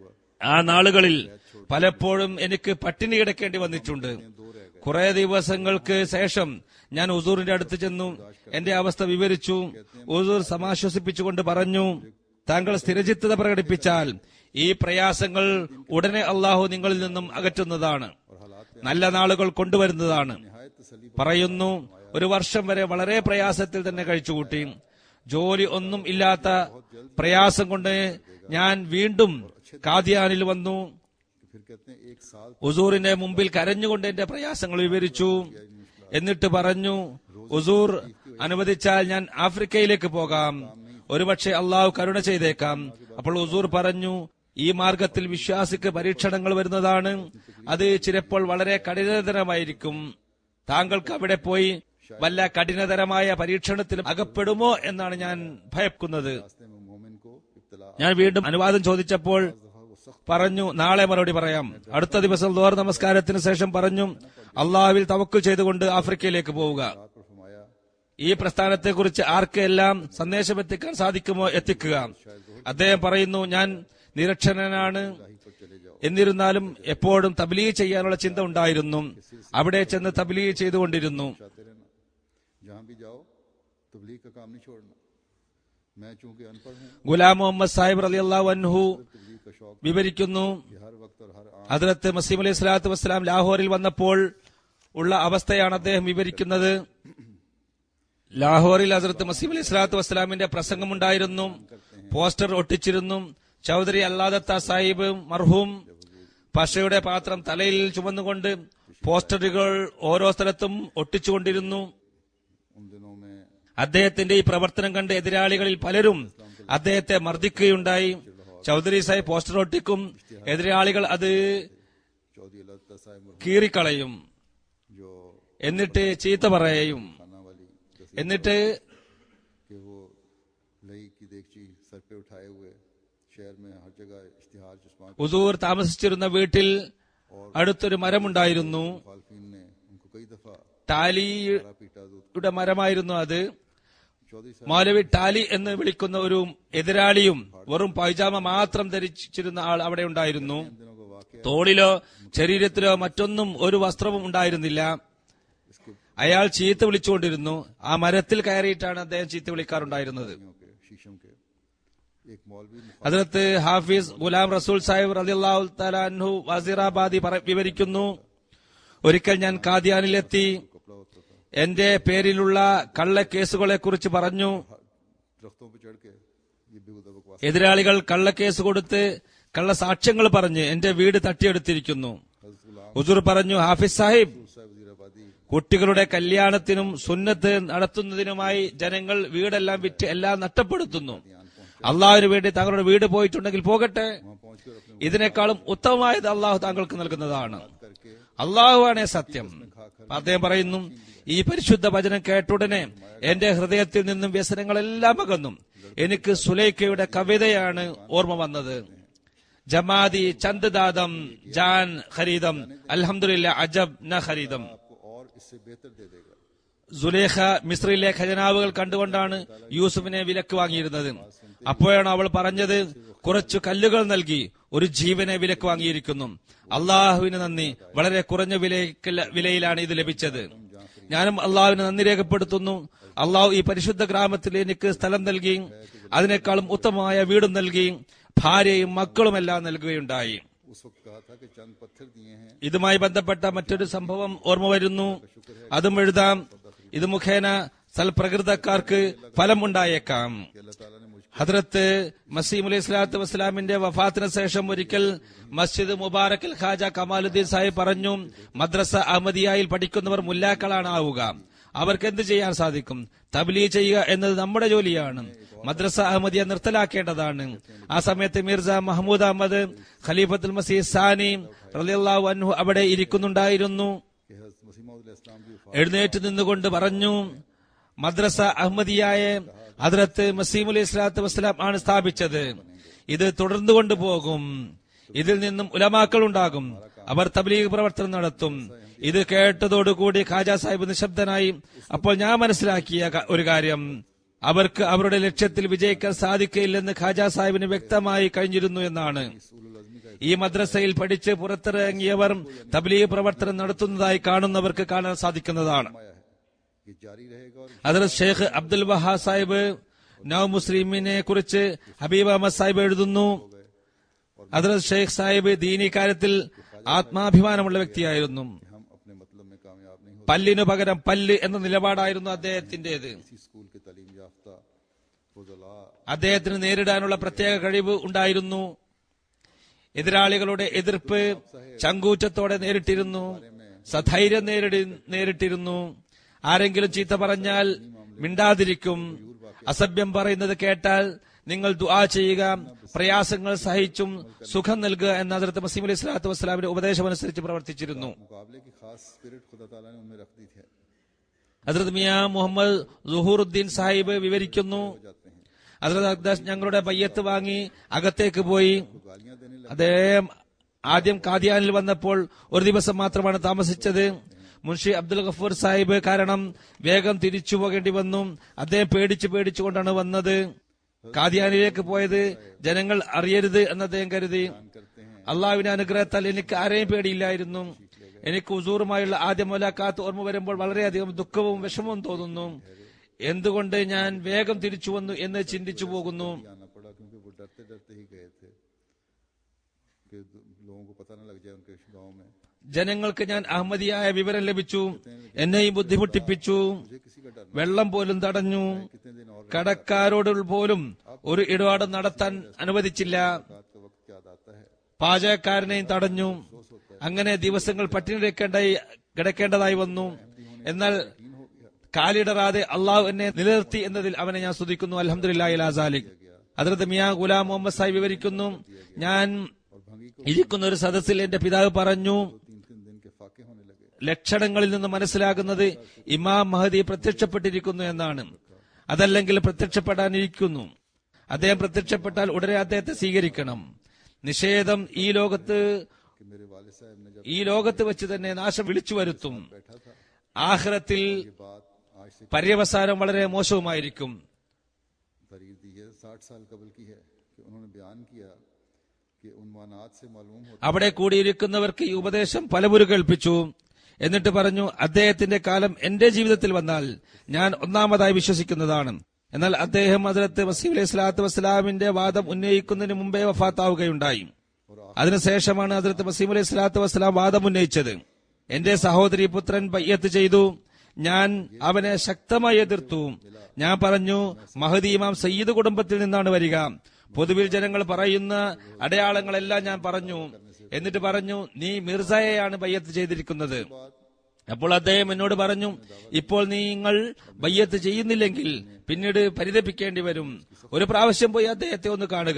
ആ നാളുകളിൽ പലപ്പോഴും എനിക്ക് പട്ടിണി കിടക്കേണ്ടി വന്നിട്ടുണ്ട് കുറെ ദിവസങ്ങൾക്ക് ശേഷം ഞാൻ ഉസൂറിന്റെ അടുത്ത് ചെന്നു എന്റെ അവസ്ഥ വിവരിച്ചു ഉസൂർ സമാശ്വസിപ്പിച്ചുകൊണ്ട് പറഞ്ഞു താങ്കൾ സ്ഥിരചിത്തത പ്രകടിപ്പിച്ചാൽ ഈ പ്രയാസങ്ങൾ ഉടനെ അള്ളാഹു നിങ്ങളിൽ നിന്നും അകറ്റുന്നതാണ് നല്ല നാളുകൾ കൊണ്ടുവരുന്നതാണ് नहायत तसली പറയുന്നു ഒരു വർഷം വരെ വളരെ പ്രയാസത്തിൽ തന്നെ കഴിച്ചുകൂട്ടി ജോലി ഒന്നും ഇല്ലാത്ത പ്രയാസം കൊണ്ട് ഞാൻ വീണ്ടും കാദിയാനിൽ വന്നു कि फिर कहते हैं एक साल ഉസൂറിന്റെ മുമ്പിൽ കരഞ്ഞുകൊണ്ട് എന്റെ പ്രയാസങ്ങൾ വിവരിച്ചു എന്നിട്ട് പറഞ്ഞു ഉസൂർ അനുവദിച്ചാൽ ഞാൻ ആഫ്രിക്കയിലേക്ക് പോകാം ഒരുപക്ഷെ അള്ളാഹു കരുണ ചെയ്തേക്കാം അപ്പോൾ ഉസൂർ പറഞ്ഞു ഈ മാർഗത്തിൽ വിശ്വാസിക്ക് പരീക്ഷണങ്ങൾ വരുന്നതാണ് അത് ചിലപ്പോൾ വളരെ കഠിനതരമായിരിക്കും താങ്കൾക്ക് അവിടെ പോയി വല്ല കഠിനതരമായ പരീക്ഷണത്തിലും അകപ്പെടുമോ എന്നാണ് ഞാൻ ഭയക്കുന്നത് रास्ते में मोमिन को इब्तला ഞാൻ വീണ്ടും അനുവാദം ചോദിച്ചപ്പോൾ പറഞ്ഞു നാളെ മറുപടി പറയാം അടുത്ത ദിവസം ലോർ നമസ്കാരത്തിന് ശേഷം പറഞ്ഞു അള്ളാഹുവിൽ തവക്കൽ ചെയ്തുകൊണ്ട് ആഫ്രിക്കയിലേക്ക് പോവുക पर फरमाया ഈ പ്രസ്ഥാനത്തെക്കുറിച്ച് ആർക്കെല്ലാം സന്ദേശം എത്തിക്കാൻ സാധിക്കുമോ എത്തിക്കുക അദ്ദേഹം പറയുന്നു ഞാൻ നിരക്ഷരനാണ് पर चले जाओ എന്നിരുന്നാലും എപ്പോഴും തബ്ലീ ചെയ്യാനുള്ള ചിന്ത ഉണ്ടായിരുന്നു അവിടെ ചെന്ന് തബ്ലീ ചെയ്തുകൊണ്ടിരുന്നു चाहते रहना जहां भी जाओ तबलीग का काम नहीं छोड़ना मैं चूंकि अनपढ़ हूं ഗുലാം മുഹമ്മദ് സാഹിബ് അലി അള്ളാഹു അൻഹു तबलीग का शौक വിവരിക്കുന്നു कि हर वक्त और हर आम അതിലത്ത് മസീം അലൈഹി സ്വലാത്തു വസ്സലാം ലാഹോറിൽ വന്നപ്പോൾ ഉള്ള അവസ്ഥയാണ് അദ്ദേഹം വിവരിക്കുന്നത് ലാഹോറിൽ ഹസരത്ത് മസീം അലൈഹി സ്വലാത്തു വസ്സലാമിന്റെ പ്രസംഗമുണ്ടായിരുന്നു പോസ്റ്റർ ഒട്ടിച്ചിരുന്നു ചൗധരി അല്ലാദത്ത സാഹിബ് മർഹൂം പശയുടെ പാത്രം തലയിൽ ചുമന്നുകൊണ്ട് പോസ്റ്ററുകൾ ഓരോ സ്ഥലത്തും ഒട്ടിച്ചുകൊണ്ടിരുന്നു उन दिनों में അദ്ദേഹത്തിന്റെ ഈ പ്രവർത്തനം കണ്ട് എതിരാളികളിൽ പലരും അദ്ദേഹത്തെ മർദ്ദിക്കുകയുണ്ടായി ചൗധരി സാഹിബ് പോസ്റ്റർ ഒട്ടിക്കും എതിരാളികൾ അത് चौधरी अल्लाह साहब मरहूम കീറിക്കളയും जो എന്നിട്ട് ചീത്ത പറയും खाना वाली दस എന്നിട്ട് कि वो लई की देखची सर पे उठाए हुए शहर में हर जगह इश्तिहार चुस्मा ഉസൂർ താമസിച്ചിരുന്ന വീട്ടിൽ അടുത്തൊരു മരമുണ്ടായിരുന്നു मुखालफिन ने उनको कई दफा ടാലിയുടെ मारा पीटा तो മരമായിരുന്നു അത് चौधरी साहब മൗലവി ടാലി എന്ന് വിളിക്കുന്ന ഒരു എതിരാളിയും വെറും പൈജാമ മാത്രം ധരിച്ചിരുന്ന ആൾ അവിടെ ഉണ്ടായിരുന്നു इन दिनों का वाक्य തോളിലോ ശരീരത്തിലോ മറ്റൊന്നും ഒരു വസ്ത്രവും ഉണ്ടായിരുന്നില്ല അയാൾ ചീത്ത വിളിച്ചുകൊണ്ടിരുന്നു ആ മരത്തിൽ കയറിയിട്ടാണ് അദ്ദേഹം ചീത്ത വിളിക്കാറുണ്ടായിരുന്നത് लकड़ियों के शीशम के एक मौलवी मुखालिफ അതിനകത്ത് ഹാഫിസ് ഗുലാം റസൂൽ സാഹിബ് റളിയല്ലാഹു തആല അൻഹു വസീറാബാദി പറ- വിവരിക്കുന്നു ഒരിക്കൽ ഞാൻ കാദിയാനിലെത്തി कपड़ा होता था എന്റെ പേരിലുള്ള കള്ളക്കേസുകളെ കുറിച്ച് പറഞ്ഞു दरख्तों पे चढ़ के ये बेहुदा बकवास എതിരാളികൾ കള്ളക്കേസ് കൊടുത്ത് കള്ളസാക്ഷ്യങ്ങൾ പറഞ്ഞ് എന്റെ വീട് തട്ടിയെടുത്തിരിക്കുന്നു हजरत गुलाम ഹുസൂർ പറഞ്ഞു ഹാഫിസ് സാഹിബ് साहब वजीराबादी കുട്ടികളുടെ കല്യാണത്തിനും സുന്നത്ത് നടത്തുന്നതിനുമായി ജനങ്ങൾ വീടെല്ലാം വിറ്റ് എല്ലാം നഷ്ടപ്പെടുത്തുന്നു അള്ളാഹുവിന് വേണ്ടി താങ്കളുടെ വീട് പോയിട്ടുണ്ടെങ്കിൽ പോകട്ടെ वहां पहुंचकर अपने ഇതിനേക്കാളും ഉത്തമമായത് അള്ളാഹു താങ്കൾക്ക് നൽകുന്നതാണ് करके അള്ളാഹുവാണേ സത്യം അദ്ദേഹം പറയുന്നു ഈ പരിശുദ്ധ വചനം കേട്ടുടനെ എന്റെ ഹൃദയത്തിൽ നിന്നും വ്യസനങ്ങളെല്ലാം അകന്നു എനിക്ക് സുലൈഖയുടെ കവിതയാണ് ഓർമ്മ വന്നത് ജമാദി ചന്ദ്ദാദം ജാൻ ഖരീദം അൽഹംദുലില്ല അജബ് ന ഖരീദം आपको और इससे बेहतर दे देगा സുലേഖ മിസ്രിലെ ഖജനാവുകൾ കണ്ടുകൊണ്ടാണ് യൂസുഫിനെ വിലക്ക് വാങ്ങിയിരുന്നത് അപ്പോഴാണ് അവൾ പറഞ്ഞത് കുറച്ചു കല്ലുകൾ നൽകി ഒരു ജീവനെ വിലക്ക് വാങ്ങിയിരിക്കുന്നു അള്ളാഹുവിന് നന്ദി വളരെ കുറഞ്ഞ വിലയ്ക്ക് വിലയിലാണ് ഇത് ലഭിച്ചത് ഞാനും അള്ളാഹുവിന് നന്ദി രേഖപ്പെടുത്തുന്നു അള്ളാഹു ഈ പരിശുദ്ധ ഗ്രാമത്തിൽ എനിക്ക് സ്ഥലം നൽകി അതിനേക്കാളും ഉത്തമമായ വീടും നൽകി ഭാര്യയും മക്കളുമെല്ലാം നൽകുകയുണ്ടായി उस वक्त कहा था कि चंद पत्थर दिए हैं ഇതുമായി ബന്ധപ്പെട്ട മറ്റൊരു സംഭവം ഓർമ്മ വരുന്നു അതും എഴുതാം ഇത് മുഖേന സൽപ്രകൃതക്കാർക്ക് ഫലം ഉണ്ടായേക്കാം कि अल्लाह ताला ने मुझको ഹദ്രത്ത് മസീം അലൈഹി സ്വലാത്തു വസ്സലാമിന്റെ വഫാത്തിന് ശേഷം ഒരിക്കൽ മസ്ജിദ് മുബാറക്കിൽ ഖാജ കമാലുദ്ദീൻ സാഹിബ് പറഞ്ഞു മദ്രസ അഹമ്മദിയായിൽ പഠിക്കുന്നവർ മുല്ലാക്കളാണ് ആവുക അവർക്ക് എന്ത് ചെയ്യാൻ സാധിക്കും തബ്ലീ ചെയ്യുക എന്നത് നമ്മുടെ ജോലിയാണ് മദ്രസ അഹമ്മദിയ നിർത്തലാക്കേണ്ടതാണ് ആ സമയത്ത് മിർസ മഹമ്മൂദ് അഹമ്മദ് ഖലീഫത്തുൽ മസീദ് സാനി റളിയല്ലാഹു അൻഹു അവിടെ ഇരിക്കുന്നുണ്ടായിരുന്നു कि हजरत मसीह इस्लाम की वफात എഴുന്നേറ്റ് നിന്നുകൊണ്ട് പറഞ്ഞു മദ്രസ അഹമ്മദിയായ ഹദ്രത്ത് മസീം അലൈഹി സ്വലാത്തു വസ്സലാം ആണ് സ്ഥാപിച്ചത് ഇത് തുടർന്നു കൊണ്ടുപോകും ഇതിൽ നിന്നും ഉലമാക്കൾ ഉണ്ടാകും അവർ തബ്ലീഗ് പ്രവർത്തനം നടത്തും ഇത് കേട്ടതോടുകൂടി ഖാജ സാഹിബ് നിശബ്ദനായി അപ്പോൾ ഞാൻ മനസ്സിലാക്കിയ ക- ഒരു കാര്യം അവർക്ക് അവരുടെ ലക്ഷ്യത്തിൽ വിജയിക്കാൻ സാധിക്കയില്ലെന്ന് ഖാജ സാഹിബിന് വ്യക്തമായി കഴിഞ്ഞിരുന്നു എന്നാണ് ഈ മദ്രസയിൽ പഠിച്ച് പുറത്തിറങ്ങിയവർ തബ്ലീഗ് പ്രവർത്തനം നടത്തുന്നതായി കാണുന്നവർക്ക് കാണാൻ സാധിക്കുന്നതാണ് आया है ये जारी रहेगा और ഹദ്രത് ഷെയ്ഖ് അബ്ദുൽ വഹാ സാഹിബ് നൌ മുസ്ലിമിനെ കുറിച്ച് ഹബീബ് അഹമ്മദ് സാഹിബ് എഴുതുന്നു ഹദ്രത് ഷെയ്ഖ് സാഹിബ് ദീനി കാര്യത്തിൽ ആത്മാഭിമാനമുള്ള വ്യക്തിയായിരുന്നു हम अपने मतलब में कामयाब नहीं हो പല്ലിനു പകരം പല്ല് എന്ന നിലപാടായിരുന്നു അദ്ദേഹത്തിന്റേത് इसी स्कूल के तालीम याफ्ता फजला അദ്ദേഹത്തിന് നേരിടാനുള്ള പ്രത്യേക കഴിവ് ഉണ്ടായിരുന്നു എതിരാളികളുടെ എതിർപ്പ് ചങ്കൂറ്റത്തോടെ നേരിട്ടിരുന്നു സധൈര്യം നേരിടി നേരിട്ടിരുന്നു ആരെങ്കിലും ചീത്ത പറഞ്ഞാൽ മിണ്ടാതിരിക്കും അസഭ്യം പറയുന്നത് കേട്ടാൽ നിങ്ങൾ ദുആ ചെയ്യുക പ്രയാസങ്ങൾ സഹിച്ചും സുഖം നൽകുക എന്ന ഹസ്രത്ത് മസീം അലൈഹി സ്വലാത്തു വസ്സലാമിന്റെ ഉപദേശമനുസരിച്ച് പ്രവർത്തിച്ചിരുന്നു मुकाबले की खास स्पिरिट खुदा ताला ने उनमें रख दी थी ഹസ്രത് മിയാ മുഹമ്മദ് സുഹൂറുദ്ദീൻ സാഹിബ് വിവരിക്കുന്നു जाते हैं ഹസ്രത് അക്ദാസ് ഞങ്ങളുടെ പയ്യത്ത് വാങ്ങി അകത്തേക്ക് പോയി गालियां देने लगे അദ്ദേഹം ആദ്യം കാദിയാനിൽ വന്നപ്പോൾ ഒരു ദിവസം മാത്രമാണ് താമസിച്ചത് മുൻഷി അബ്ദുൽ ഗഫൂർ സാഹിബ് കാരണം വേഗം തിരിച്ചു പോകേണ്ടി വന്നു അദ്ദേഹം പേടിച്ചു പേടിച്ചുകൊണ്ടാണ് വന്നത് കാദിയാനിലേക്ക് പോയത് ജനങ്ങൾ അറിയരുത് എന്ന് അദ്ദേഹം കരുതി करते हैं അള്ളാഹുവിന്റെ അനുഗ്രഹത്താൽ എനിക്ക് ആരെയും പേടിയില്ലായിരുന്നു എനിക്ക് ഉസൂറുമായുള്ള ആദ്യ മുലാഖാത്ത് ഓർമ്മ വരുമ്പോൾ വളരെയധികം ദുഃഖവും വിഷമവും തോന്നുന്നു എന്തുകൊണ്ട് ഞാൻ വേഗം തിരിച്ചു വന്നു എന്ന് ചിന്തിച്ചു പോകുന്നു आना पड़ा क्योंकि वो डरते डरते ही गए थे कि लोगों को पता न लग जाए उनके गांव में ജനങ്ങൾക്ക് ഞാൻ അഹമ്മദിയായ വിവരം ലഭിച്ചു എന്നെയും ബുദ്ധിമുട്ടിപ്പിച്ചു मुझे किसी का डर വെള്ളം പോലും തടഞ്ഞു नहीं कितने दिन और കടക്കാരോട് പോലും ഒരു ഇടപാടും നടത്താൻ അനുവദിച്ചില്ല रात का वक्त याद आता है പാചകക്കാരനെയും തടഞ്ഞു അങ്ങനെ ദിവസങ്ങൾ പട്ടിണി കിടക്കേണ്ടായി കിടക്കേണ്ടതായി വന്നു എന്നാൽ കാലിടറാതെ അള്ളാഹു എന്നെ നിലനിർത്തി എന്നതിൽ അവനെ ഞാൻ സ്തുതിക്കുന്നു അലഹമുല്ലാസാലിക് അതിർത്ത് മിയാ ഗുലാം മുഹമ്മദ് സാഹിബ് വിവരിക്കുന്നു ഞാൻ और भंगी को ഇരിക്കുന്ന ഒരു സദസ്സിൽ എന്റെ പിതാവ് പറഞ്ഞു तीन तीन दिन के फाके होने लगे ലക്ഷണങ്ങളിൽ നിന്ന് മനസ്സിലാകുന്നത് ഇമാം മഹദി പ്രത്യക്ഷപ്പെട്ടിരിക്കുന്നു എന്നാണ് അതല്ലെങ്കിൽ പ്രത്യക്ഷപ്പെടാനിരിക്കുന്നു അദ്ദേഹം പ്രത്യക്ഷപ്പെട്ടാൽ ഉടനെ അദ്ദേഹത്തെ സ്വീകരിക്കണം നിഷേധം ഈ ലോകത്ത് कि मेरे वालिद साहब ने जब ഈ ലോകത്ത് വെച്ച് തന്നെ നാശം വിളിച്ചു വരുത്തും बैठा था ആഹ്റത്തിൽ ये बात आज से പര്യവസാനം വളരെ മോശവുമായിരിക്കും तरीर दी है साठ साल कबल की है कि उन्होंने बयान किया कि उनवानात से मालूम होता അവിടെ കൂടിയിരിക്കുന്നവർക്ക് ഈ ഉപദേശം പലപുരു കേൾപ്പിച്ചു എന്നിട്ട് പറഞ്ഞു അദ്ദേഹത്തിന്റെ കാലം എന്റെ ജീവിതത്തിൽ വന്നാൽ ഞാൻ ഒന്നാമതായി വിശ്വസിക്കുന്നതാണ് എന്നാൽ അദ്ദേഹം അതിലത്ത് വസീം അലൈഹി സ്വലാത്തു വസ്സലാമിന്റെ വാദം ഉന്നയിക്കുന്നതിന് മുമ്പേ വഫാത്താവുകയുണ്ടായി അതിനുശേഷമാണ് അതിലത്ത് വസീം അലൈഹി സ്വലാത്തു വസ്സലാം വാദം ഉന്നയിച്ചത് എന്റെ സഹോദരി പുത്രൻ ബയ്യത്ത് ചെയ്തു ഞാൻ അവനെ ശക്തമായി എതിർത്തു ഞാൻ പറഞ്ഞു മഹദി ഇമാം സയ്യിദ് കുടുംബത്തിൽ നിന്നാണ് വരിക പൊതുവിൽ ജനങ്ങൾ പറയുന്ന അടയാളങ്ങളെല്ലാം ഞാൻ പറഞ്ഞു എന്നിട്ട് പറഞ്ഞു നീ മിർസയെയാണ് ബയ്യത്ത് ചെയ്തിരിക്കുന്നത് അപ്പോൾ അദ്ദേഹം എന്നോട് പറഞ്ഞു ഇപ്പോൾ നിങ്ങൾ ബയ്യത്ത് ചെയ്യുന്നില്ലെങ്കിൽ പിന്നീട് പരിതപിക്കേണ്ടി വരും ഒരു പ്രാവശ്യം പോയി അദ്ദേഹത്തെ ഒന്ന് കാണുക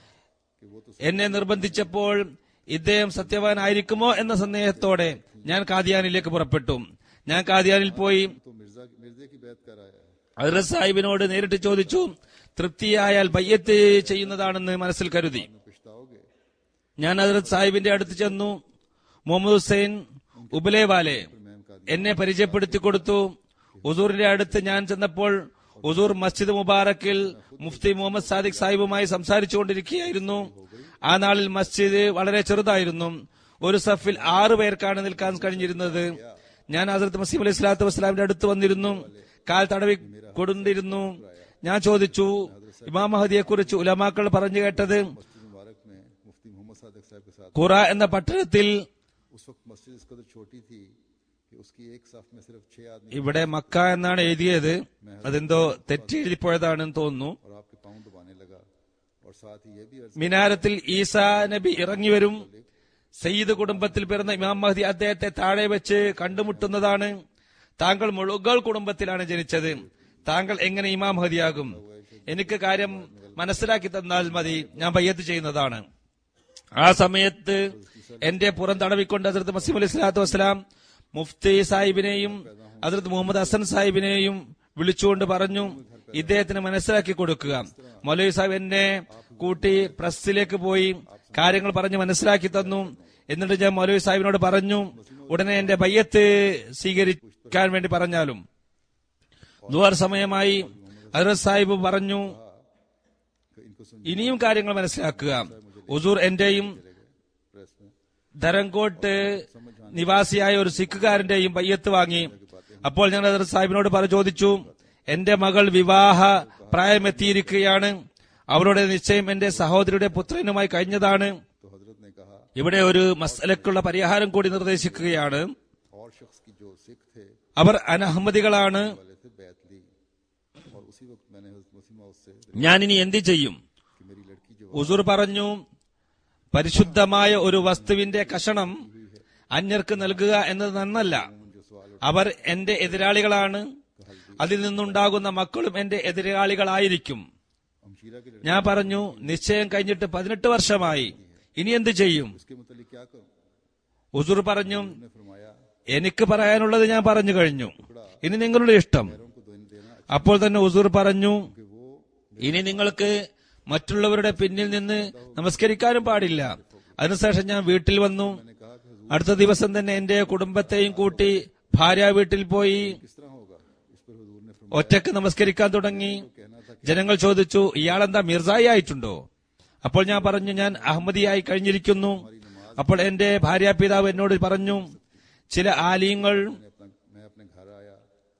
എന്നെ നിർബന്ധിച്ചപ്പോൾ ഇദ്ദേഹം സത്യവാനായിരിക്കുമോ എന്ന സന്ദേഹത്തോടെ ഞാൻ കാദിയാനിലേക്ക് പുറപ്പെട്ടു ഞാൻ കാദിയാനിൽ പോയി तो मिर्जा मिर्जे की बैत कर आया है ഹസ്രത് സാഹിബിനോട് നേരിട്ട് ചോദിച്ചു തൃപ്തിയായാൽ ബയ്യത്ത് ചെയ്യുന്നതാണെന്ന് മനസ്സിൽ കരുതി पछताओगे ഞാൻ ഹസ്രത് സാഹിബിന്റെ അടുത്ത് ചെന്നു മുഹമ്മദ് ഹുസൈൻ ഉബലേവാലെ मैम का എന്നെ പരിചയപ്പെടുത്തി കൊടുത്തു ഉസൂറിന്റെ അടുത്ത് ഞാൻ ചെന്നപ്പോൾ ഉസൂർ മസ്ജിദ് മുബാറക്കിൽ മുഫ്തി മുഹമ്മദ് സാദിഖ് സാഹിബുമായി സംസാരിച്ചുകൊണ്ടിരിക്കുകയായിരുന്നു ആ നാളിൽ മസ്ജിദ് വളരെ ചെറുതായിരുന്നു ഒരു സഫിൽ ആറു പേർക്കാണ് നിൽക്കാൻ കഴിഞ്ഞിരുന്നത് ഞാൻ ഹസരത്ത് മസീം അലൈഹി സ്വലാത്തു വസ്സലാമിന്റെ അടുത്ത് വന്നിരുന്നു കാൽ തടവി കൊടുത്തിരുന്നു ഞാൻ ചോദിച്ചു ഇമാം മഹദിയെ കുറിച്ച് ഉലമാക്കൾ പറഞ്ഞു കേട്ടത് मस्जिद मुबारक में मुफ्ती मोहम्मद सादिक साहब के साथ ഖുറ എന്ന പട്ടണത്തിൽ उस वक्त मस्जिद इस कदर छोटी थी कि उसकी एक साफ में सिर्फ छह आदमी ഇവിടെ മക്ക എന്നാണ് എഴുതിയത് അതെന്തോ തെറ്റെഴുതിപ്പോയതാണെന്ന് തോന്നുന്നു और आपके पाँव दबाने लगा और साथ ही ये भी अर्ज മിനാരത്തിൽ ഈസാ നബി ഇറങ്ങി വരും സയ്യിദ് കുടുംബത്തിൽ പിറന്ന ഇമാം മഹദി അദ്ദേഹത്തെ താഴെ വെച്ച് കണ്ടുമുട്ടുന്നതാണ് താങ്കൾ മുഴുകൾ കുടുംബത്തിലാണ് ജനിച്ചത് താങ്കൾ എങ്ങനെ ഇമാം മഹദിയാകും എനിക്ക് കാര്യം മനസ്സിലാക്കി തന്നാൽ മതി ഞാൻ ബയ്യത്ത് ചെയ്യുന്നതാണ് ആ സമയത്ത് എന്റെ പുറം തടവിക്കൊണ്ട് ഹസരത്ത് മസീം അലൈഹി സ്വലാത്തു വസ്സലാം മുഫ്തി സാഹിബിനെയും ഹസരത്ത് മുഹമ്മദ് ഹസൻ സാഹിബിനെയും വിളിച്ചുകൊണ്ട് പറഞ്ഞു ഇദ്ദേഹത്തിന് മനസ്സിലാക്കി കൊടുക്കുക മൗലവി സാഹിബ് എന്നെ കൂട്ടി പ്രസ്സിലേക്ക് പോയി കാര്യങ്ങൾ പറഞ്ഞ് മനസ്സിലാക്കി തന്നു എന്നിട്ട് ഞാൻ മൗലവി സാഹിബിനോട് പറഞ്ഞു ഉടനെ എന്റെ ബയ്യത്ത് സ്വീകരിക്കാൻ വേണ്ടി പറഞ്ഞാലും ദുവാർ സമയമായി ഹസരത് സാഹിബ് പറഞ്ഞു कि इनको सुन ഇനിയും കാര്യങ്ങൾ മനസ്സിലാക്കുക ഉസൂർ എന്റെയും प्रेस में ധരംകോട്ട് നിവാസിയായ ഒരു സിഖുകാരന്റെയും ബയ്യത്ത് വാങ്ങി അപ്പോൾ ഞാൻ ഹസരത് സാഹിബിനോട് പറ ചോദിച്ചു എന്റെ മകൾ വിവാഹ പ്രായമെത്തിയിരിക്കുകയാണ് അവളുടെ നിശ്ചയം എന്റെ സഹോദരിയുടെ പുത്രനുമായി കഴിഞ്ഞതാണ് तो हजरत ने कहा ഇവിടെ ഒരു മസലക്കുള്ള പരിഹാരം കൂടി നിർദ്ദേശിക്കുകയാണ് और शख्स की जो सिख थे അവർ അനഹമ്മദികളാണ് वाले थे बैत ली और उसी वक्त मैंने हजरत मुसीमा उससे ഞാൻ ഇനി എന്ത് ചെയ്യും कि मेरी लड़की जो ഉസൂർ പറഞ്ഞു പരിശുദ്ധമായ ഒരു വസ്തുവിന്റെ കഷണം അന്യർക്ക് നൽകുക എന്നത് നന്നല്ല जो सवाल അവർ എന്റെ എതിരാളികളാണ് അതിൽ നിന്നുണ്ടാകുന്ന മക്കളും എന്റെ എതിരാളികളായിരിക്കും हमशीरा की लड़की ഞാൻ പറഞ്ഞു നിശ്ചയം കഴിഞ്ഞിട്ട് പതിനെട്ട് വർഷമായി ഇനി എന്ത് ചെയ്യും उसके मुतलिक क्या करूं ഉസൂർ പറഞ്ഞു ने फरमाया എനിക്ക് പറയാനുള്ളത് ഞാൻ പറഞ്ഞു കഴിഞ്ഞു ഇനി നിങ്ങളുടെ ഇഷ്ടം उनको देने देना അപ്പോൾ തന്നെ ഉസൂർ പറഞ്ഞു कि वो ഇനി നിങ്ങൾക്ക് മറ്റുള്ളവരുടെ പിന്നിൽ നിന്ന് നമസ്കരിക്കാനും പാടില്ല അതിനുശേഷം ഞാൻ വീട്ടിൽ വന്നു ने कहा कि हजूर അടുത്ത ദിവസം തന്നെ എന്റെ കുടുംബത്തെയും കൂട്ടി ഭാര്യ വീട്ടിൽ പോയി किस तरह होगा इस पर हजूर ने फरमाया ഒറ്റക്ക് നമസ്കരിക്കാൻ തുടങ്ങി कहना था ജനങ്ങൾ ചോദിച്ചു ഇയാളെന്താ മിർസായി ആയിട്ടുണ്ടോ അപ്പോൾ ഞാൻ പറഞ്ഞു ഞാൻ അഹമ്മദിയായി കഴിഞ്ഞിരിക്കുന്നു അപ്പോൾ എന്റെ ഭാര്യ പിതാവ് എന്നോട് പറഞ്ഞു ചില ആലിയങ്ങൾ मैं अपना मैं अपने घर आया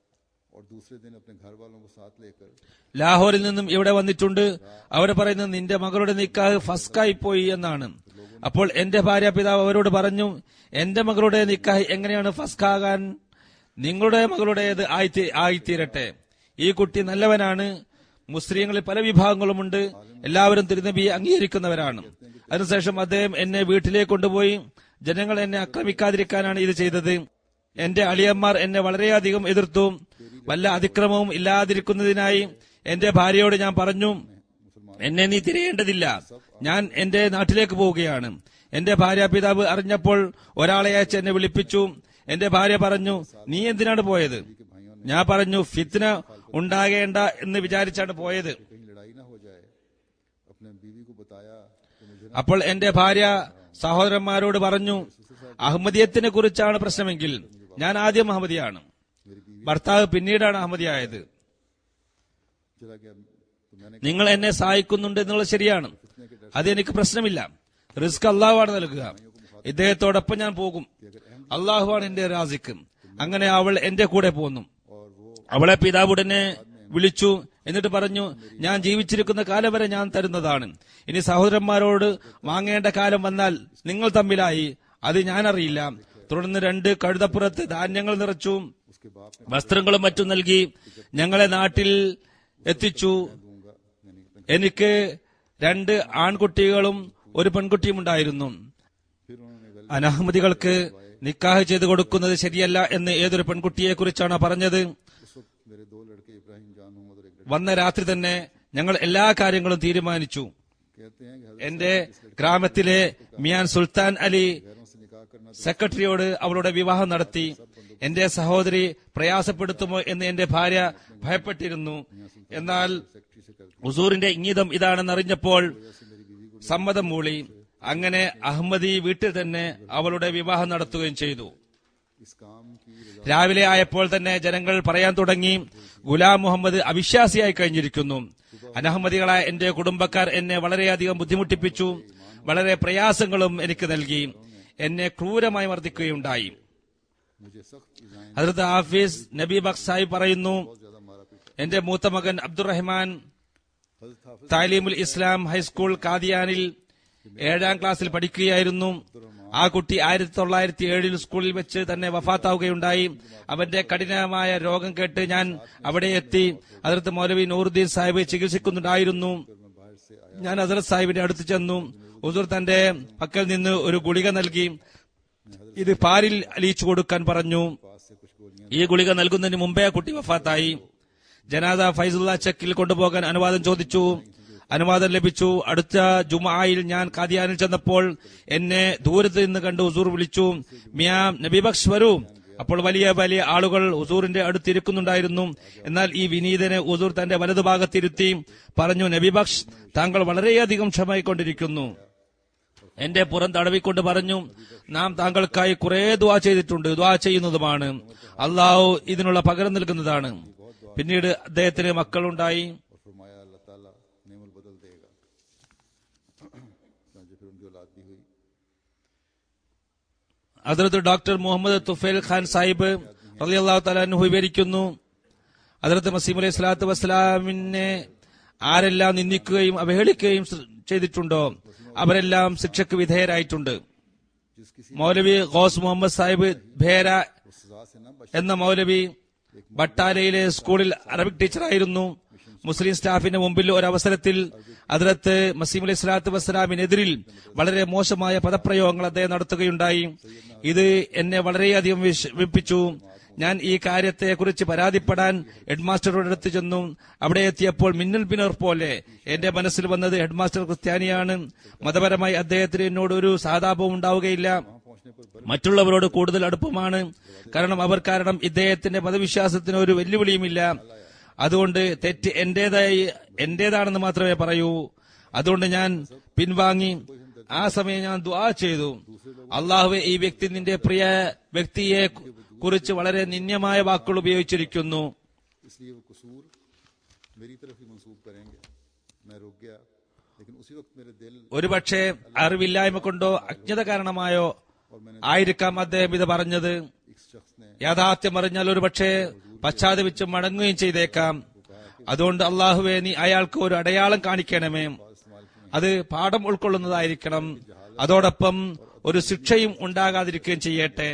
और दूसरे दिन अपने घर वालों को साथ लेकर ലാഹോറിൽ നിന്നും ഇവിടെ വന്നിട്ടുണ്ട് അവർ പറയുന്നത് നിന്റെ മകളുടെ നിക്കാഹ് ഫസ്കായി പോയി എന്നാണ് അപ്പോൾ എന്റെ ഭാര്യ പിതാവ് അവരോട് പറഞ്ഞു എന്റെ മകളുടെ നിക്കാഹ് എങ്ങനെയാണ് ഫസ്കാകാൻ നിങ്ങളുടെ മകളുടേത് ആയിത്തീ- ആയിത്തീരട്ടെ ഈ കുട്ടി നല്ലവനാണ് മുസ്ലിങ്ങളിൽ പല വിഭാഗങ്ങളുമുണ്ട് എല്ലാവരും തിരുനബിയെ അംഗീകരിക്കുന്നവരാണ് അതിനുശേഷം അദ്ദേഹം എന്നെ വീട്ടിലേക്ക് കൊണ്ടുപോയി ജനങ്ങൾ എന്നെ ആക്രമിക്കാതിരിക്കാനാണ് ഇത് ചെയ്തത് എന്റെ അളിയന്മാർ എന്നെ വളരെയധികം എതിർത്തു വല്ല അതിക്രമവും ഇല്ലാതിരിക്കുന്നതിനായി എന്റെ ഭാര്യയോട് ഞാൻ പറഞ്ഞു എന്നെ നീ തിരയേണ്ടതില്ല ഞാൻ എന്റെ നാട്ടിലേക്ക് പോവുകയാണ് എന്റെ ഭാര്യ പിതാവ് അറിഞ്ഞപ്പോൾ ഒരാളെ അയച്ച് എന്നെ വിളിപ്പിച്ചു എന്റെ ഭാര്യ പറഞ്ഞു നീ എന്തിനാണ് പോയത് ഞാൻ പറഞ്ഞു ഫിത്ന ഉണ്ടാകേണ്ട എന്ന് വിചാരിച്ചാണ് പോയത് कहीं लड़ाई ना हो जाए अपने बीवी को बताया कि मुझे അപ്പോൾ എന്റെ ഭാര്യ സഹോദരന്മാരോട് പറഞ്ഞു അഹമ്മദിയത്തിനെ കുറിച്ചാണ് പ്രശ്നമെങ്കിൽ ഞാൻ ആദ്യം അഹമ്മദിയാണ് मेरी बीवी ഭർത്താവ് പിന്നീടാണ് അഹമ്മദിയായത് चला गया तो मैंने നിങ്ങൾ എന്നെ സഹായിക്കുന്നുണ്ട് എന്നുള്ളത് ശരിയാണ് അത് എനിക്ക് പ്രശ്നമില്ല റിസ്ക് അള്ളാഹുവാണ് നൽകുക ഇദ്ദേഹത്തോടൊപ്പം ഞാൻ പോകും അള്ളാഹുവാണ് എന്റെ റാസിക്ക് അങ്ങനെ അവൾ എന്റെ കൂടെ പോന്നു और वो അവളെ പിതാവുടനെ വിളിച്ചു എന്നിട്ട് പറഞ്ഞു ഞാൻ ജീവിച്ചിരിക്കുന്ന കാലം വരെ ഞാൻ തരുന്നതാണ് ഇനി സഹോദരന്മാരോട് വാങ്ങേണ്ട കാലം വന്നാൽ നിങ്ങൾ തമ്മിലായി അത് ഞാൻ അറിയില്ല തുടർന്ന് രണ്ട് കഴുതപ്പുറത്ത് ധാന്യങ്ങൾ നിറച്ചു उसके बाप ने വസ്ത്രങ്ങളും മറ്റും നൽകി ഞങ്ങളെ നാട്ടിൽ എത്തിച്ചു दूंगा यानी कि എനിക്ക് രണ്ട് ആൺകുട്ടികളും ഒരു പെൺകുട്ടിയും ഉണ്ടായിരുന്നു फिर उन्होंने गले അനഹമ്മദികൾക്ക് നിക്കാഹ് ചെയ്തു കൊടുക്കുന്നത് ശരിയല്ല എന്ന് ഏതൊരു പെൺകുട്ടിയെ കുറിച്ചാണ് പറഞ്ഞത് उस वक्त मेरे दो लड़के इब्राहिम जान मोहम्मद और एक लड़की വന്ന രാത്രി തന്നെ ഞങ്ങൾ എല്ലാ കാര്യങ്ങളും തീരുമാനിച്ചു कहते हैं कि हजरत എന്റെ ഗ്രാമത്തിലെ മിയാൻ സുൽത്താൻ അലി गैरों से निकाह करना സെക്രട്ടറിയോട് അവളുടെ വിവാഹം നടത്തി എന്റെ സഹോദരി പ്രയാസപ്പെടുത്തുമോ എന്ന് എന്റെ ഭാര്യ ഭയപ്പെട്ടിരുന്നു എന്നാൽ सेक्रेटरी से कर ഹുസൂറിന്റെ ഇംഗിതം ഇതാണെന്ന് അറിഞ്ഞപ്പോൾ സമ്മതം മൂളി അങ്ങനെ അഹമ്മദി വീട്ടിൽ തന്നെ അവളുടെ വിവാഹം നടത്തുകയും ചെയ്തു इस काम की रजा രാവിലെ ആയപ്പോൾ തന്നെ ജനങ്ങൾ പറയാൻ തുടങ്ങി ഗുലാം മുഹമ്മദ് അവിശ്വാസിയായി കഴിഞ്ഞിരിക്കുന്നു അനഹമ്മദികളായ എന്റെ കുടുംബക്കാർ എന്നെ വളരെയധികം ബുദ്ധിമുട്ടിപ്പിച്ചു വളരെ പ്രയാസങ്ങളും എനിക്ക് നൽകി എന്നെ ക്രൂരമായി മർദ്ദിക്കുകയുണ്ടായി मुझे सख्त इजाएं ഹജറത്ത് ഹാഫിസ് നബി ബഖ് സാഹിബ് പറയുന്നു बहुत ज्यादा मारा पीटा എന്റെ മൂത്ത മകൻ അബ്ദുറഹ്മാൻ हजरत हाफिज താലീമുൽ ഇസ്ലാം ഹൈസ്കൂൾ കാദിയാനിൽ ഏഴാം ക്ലാസ്സിൽ പഠിക്കുകയായിരുന്നു ആ കുട്ടി ആയിരത്തി തൊള്ളായിരത്തി ഏഴിൽ സ്കൂളിൽ വെച്ച് തന്നെ വഫാത്താവുകയുണ്ടായി അവന്റെ കഠിനമായ രോഗം കേട്ട് ഞാൻ അവിടെ എത്തി അതിർത്ത് മൗലവി നൂറുദ്ദീൻ സാഹിബ് ചികിത്സിക്കുന്നുണ്ടായിരുന്നു मैं बाहर से आया ഞാൻ ഹസരത് സാഹിബിന്റെ അടുത്ത് ചെന്നു ഉസൂർ തന്റെ പക്കൽ നിന്ന് ഒരു ഗുളിക നൽകി ഇത് പാലിൽ അലിയിച്ചു കൊടുക്കാൻ പറഞ്ഞു पास से कुछ गोलियां ഈ ഗുളിക നൽകുന്നതിന് മുമ്പേ ആ കുട്ടി വഫാത്തായി ജനാദ ഫൈസുല്ല ചെക്കിൽ കൊണ്ടുപോകാൻ അനുവാദം ചോദിച്ചു അനുവാദം ലഭിച്ചു അടുത്ത ജുമായിൽ ഞാൻ കാദിയാനിൽ ചെന്നപ്പോൾ എന്നെ ദൂരത്ത് നിന്ന് കണ്ട് ഹുസൂർ വിളിച്ചു മിയാം നബിബക്ഷ് വരൂ അപ്പോൾ വലിയ വലിയ ആളുകൾ ഹുസൂറിന്റെ അടുത്തിരിക്കുന്നുണ്ടായിരുന്നു എന്നാൽ ഈ വിനീതനെ ഹുസൂർ തന്റെ വലതുഭാഗത്തിരുത്തി പറഞ്ഞു നബിബക്ഷ് താങ്കൾ വളരെയധികം ക്ഷമയിക്കൊണ്ടിരിക്കുന്നു എന്റെ പുറം തടവിക്കൊണ്ട് പറഞ്ഞു നാം താങ്കൾക്കായി കുറെ ദ്വാ ചെയ്തിട്ടുണ്ട് ദ്വാ ചെയ്യുന്നതുമാണ് അള്ളാഹു ഇതിനുള്ള പകരം നൽകുന്നതാണ് പിന്നീട് അദ്ദേഹത്തിന് മക്കളുണ്ടായി और फरमाया अल्लाह ताला नेमल बदल देगा चुनांचे फिर उनकी औलाद भी हुई അതിർത്ത് ഡോക്ടർ മുഹമ്മദ് തുഫേൽ ഖാൻ സാഹിബ് റളിയല്ലാഹു തലാൻഹു വിവരിക്കുന്നു അതിർത്ത് മസീം അലൈഹി സ്വലാത്തു വസ്സലാമിനെ ആരെല്ലാം നിന്ദിക്കുകയും അവഹേളിക്കുകയും ശ്ര- ചെയ്തിട്ടുണ്ടോ അവരെല്ലാം ശിക്ഷയ്ക്ക് വിധേയരായിട്ടുണ്ട് जिस किसी മൗലവി ഗോസ് മുഹമ്മദ് സാഹിബ് ഭേര को सजा से न बच എന്ന മൗലവി ബട്ടാലയിലെ സ്കൂളിൽ അറബിക് ടീച്ചറായിരുന്നു മുസ്ലിം സ്റ്റാഫിന്റെ മുമ്പിൽ ഒരു അവസരത്തിൽ അതിലത്ത് മസീം അലൈഹി സ്വലാത്തു വസ്സലാമിനെതിരിൽ വളരെ മോശമായ പദപ്രയോഗങ്ങൾ അദ്ദേഹം നടത്തുകയുണ്ടായി ഇത് എന്നെ വളരെയധികം വിഷമിപ്പിച്ചു ഞാൻ ഈ കാര്യത്തെക്കുറിച്ച് പരാതിപ്പെടാൻ ഹെഡ്മാസ്റ്ററുടെ അടുത്ത് ചെന്നു അവിടെ എത്തിയപ്പോൾ മിന്നൽ പിന്നർ പോലെ എന്റെ മനസ്സിൽ വന്നത് ഹെഡ്മാസ്റ്റർ ക്രിസ്ത്യാനിയാണ് മതപരമായി അദ്ദേഹത്തിന് എന്നോട് ഒരു സഹതാപവും ഉണ്ടാവുകയില്ല पहुंचने पर बल മറ്റുള്ളവരോട് കൂടുതൽ അടുപ്പമാണ് കാരണം അവർ കാരണം ഇദ്ദേഹത്തിന്റെ മതവിശ്വാസത്തിന് ഒരു വെല്ലുവിളിയുമില്ല അതുകൊണ്ട് തെറ്റ് എന്റേതായി എന്റേതാണെന്ന് മാത്രമേ പറയൂ അതുകൊണ്ട് ഞാൻ പിൻവാങ്ങി ആ സമയം ഞാൻ ദുആ ചെയ്തു അള്ളാഹുവെ ഈ വ്യക്തി നിന്റെ പ്രിയ വ്യക്തിയെ കുറിച്ച് വളരെ നിന്യമായ വാക്കുകൾ ഉപയോഗിച്ചിരിക്കുന്നു इसलिए वो कसूर मेरी तरफ ही मंसूब करेंगे मैं रुक गया लेकिन उसी वक्त मेरे दिल ഒരുപക്ഷെ അറിവില്ലായ്മ കൊണ്ടോ അജ്ഞത കാരണമായോ और मैंने ആയിരിക്കാം അദ്ദേഹം ഇത് പറഞ്ഞത് इस शख्स ने യാഥാർത്ഥ്യം അറിഞ്ഞാൽ ഒരു പക്ഷേ പശ്ചാത്തപിച്ച് മടങ്ങുകയും ചെയ്തേക്കാം അതുകൊണ്ട് അള്ളാഹുവെ നീ അയാൾക്ക് ഒരു അടയാളം കാണിക്കണമേ इस्तेमाल किए അത് പാഠം ഉൾക്കൊള്ളുന്നതായിരിക്കണം അതോടൊപ്പം ഒരു ശിക്ഷയും ഉണ്ടാകാതിരിക്കുകയും ചെയ്യട്ടെ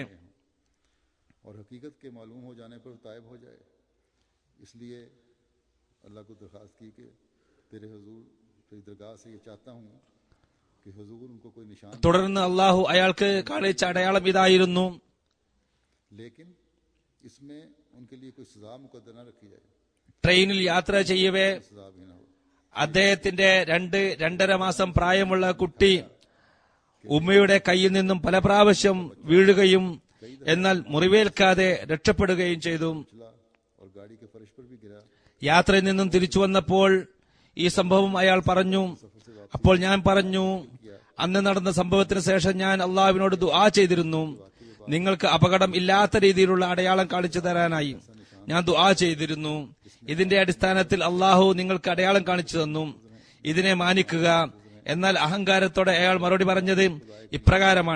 और हकीकत के मालूम हो जाने पर तायब हो जाए इसलिए अल्लाह को दरख्वास्त की कि तेरे हजूर तेरी दरगाह से ये चाहता हूँ कि हजूर उनको कोई निशान തുടർന്ന് അള്ളാഹു അയാൾക്ക് കാണിച്ച അടയാളം ഇതായിരുന്നു लेकिन इसमें उनके लिए कोई सजा मुकद्दर न रखी जाए ട്രെയിനിൽ യാത്ര ചെയ്യവേ सजा भी ना हो അദ്ദേഹത്തിന്റെ രണ്ട് രണ്ടര മാസം പ്രായമുള്ള കുട്ടി ഉമ്മയുടെ കയ്യിൽ നിന്നും പല പ്രാവശ്യം വീഴുകയും എന്നാൽ മുറിവേൽക്കാതെ രക്ഷപ്പെടുകയും ചെയ്തു चला और गाड़ी के फर्श पर भी गिरा യാത്രയിൽ നിന്നും തിരിച്ചു വന്നപ്പോൾ ഈ സംഭവം അയാൾ പറഞ്ഞു അപ്പോൾ ഞാൻ പറഞ്ഞു അന്ന് നടന്ന സംഭവത്തിന് ശേഷം ഞാൻ അള്ളാഹുവിനോട് ദുആ ചെയ്തിരുന്നു നിങ്ങൾക്ക് അപകടം ഇല്ലാത്ത രീതിയിലുള്ള അടയാളം കാണിച്ചു തരാനായി ഞാൻ ദുആ ചെയ്തിരുന്നു ഇതിന്റെ അടിസ്ഥാനത്തിൽ അള്ളാഹു നിങ്ങൾക്ക് അടയാളം കാണിച്ചു തന്നു ഇതിനെ മാനിക്കുക എന്നാൽ അഹങ്കാരത്തോടെ അയാൾ മറുപടി പറഞ്ഞത് ഇപ്രകാരമാണ്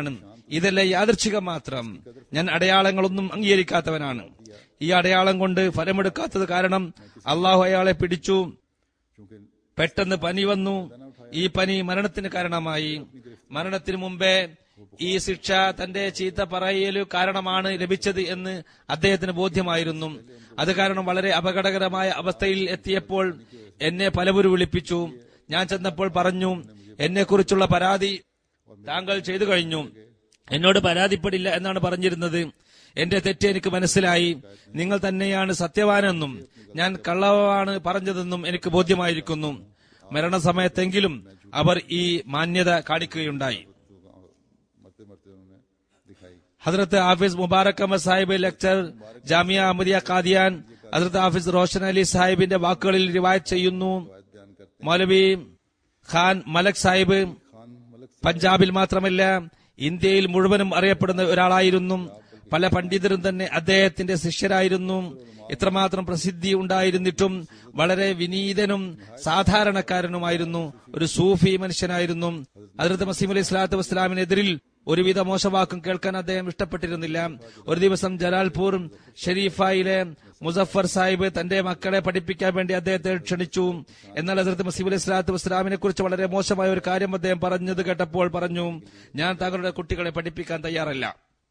ഇതെല്ലാം യാദർച്ഛികം മാത്രം ഞാൻ അടയാളങ്ങളൊന്നും അംഗീകരിക്കാത്തവനാണ് ഈ അടയാളം കൊണ്ട് ഫലമെടുക്കാത്തത് കാരണം അള്ളാഹു അയാളെ പിടിച്ചു चूंकि പെട്ടെന്ന് പനി വന്നു ഈ പനി മരണത്തിന് കാരണമായി മരണത്തിന് മുമ്പേ ഈ ശിക്ഷ തന്റെ ചീത്ത പറയലു കാരണമാണ് ലഭിച്ചത് എന്ന് അദ്ദേഹത്തിന് ബോധ്യമായിരുന്നു അത് കാരണം വളരെ അപകടകരമായ അവസ്ഥയിൽ എത്തിയപ്പോൾ എന്നെ പലവരും വിളിപ്പിച്ചു ഞാൻ ചെന്നപ്പോൾ പറഞ്ഞു എന്നെക്കുറിച്ചുള്ള പരാതി താങ്കൾ ചെയ്തു കഴിഞ്ഞു എന്നോട് പരാതിപ്പെടില്ല എന്നാണ് പറഞ്ഞിരുന്നത് എന്റെ തെറ്റ് എനിക്ക് മനസ്സിലായി നിങ്ങൾ തന്നെയാണ് സത്യവാനെന്നും ഞാൻ കള്ളവാണ് പറഞ്ഞതെന്നും എനിക്ക് ബോധ്യമായിരിക്കുന്നു മരണസമയത്തെങ്കിലും അവർ ഈ മാന്യത കാണിക്കുകയുണ്ടായി मरते मरते उन्होंने दिखाई ഹദ്രത്ത് ഹാഫിസ് മുബാറക് അഹമ്മദ് സാഹിബ് ലെക്ചർ ജാമിയ അഹമ്മദിയ ഖാദിയാൻ ഹദ്രത്ത് ഹാഫിസ് റോഷൻ അലി സാഹിബിന്റെ വാക്കുകളിൽ റിവായത്ത് ചെയ്യുന്നു बात बयान करते മൗലവി ഖാൻ മലക് സാഹിബ് खान मलक പഞ്ചാബിൽ മാത്രമല്ല ഇന്ത്യയിൽ മുഴുവനും അറിയപ്പെടുന്ന ഒരാളായിരുന്നു പല പണ്ഡിതരും തന്നെ അദ്ദേഹത്തിന്റെ ശിഷ്യരായിരുന്നു ഇത്രമാത്രം പ്രസിദ്ധി ഉണ്ടായിരുന്നിട്ടും വളരെ വിനീതനും സാധാരണക്കാരനുമായിരുന്നു ഒരു സൂഫി മനുഷ്യനായിരുന്നു അതിർത്ത് മസീം അലൈഹി സ്വലാത്തു വസ്സലാമിനെതിരിൽ ഒരുവിധ മോശവാക്കും കേൾക്കാൻ അദ്ദേഹം ഇഷ്ടപ്പെട്ടിരുന്നില്ല ഒരു ദിവസം ജലാൽപൂർ ഷെരീഫായിലെ മുസഫർ സാഹിബ് തന്റെ മക്കളെ പഠിപ്പിക്കാൻ വേണ്ടി അദ്ദേഹത്തെ ക്ഷണിച്ചു എന്നാൽ ഹസരത്ത് മസീബ് അലൈഹി സ്വലാത്തു വസ്സലാമിനെ കുറിച്ച് വളരെ മോശമായ ഒരു കാര്യം അദ്ദേഹം പറഞ്ഞത് കേട്ടപ്പോൾ പറഞ്ഞു ഞാൻ താങ്കളുടെ കുട്ടികളെ പഠിപ്പിക്കാൻ തയ്യാറല്ല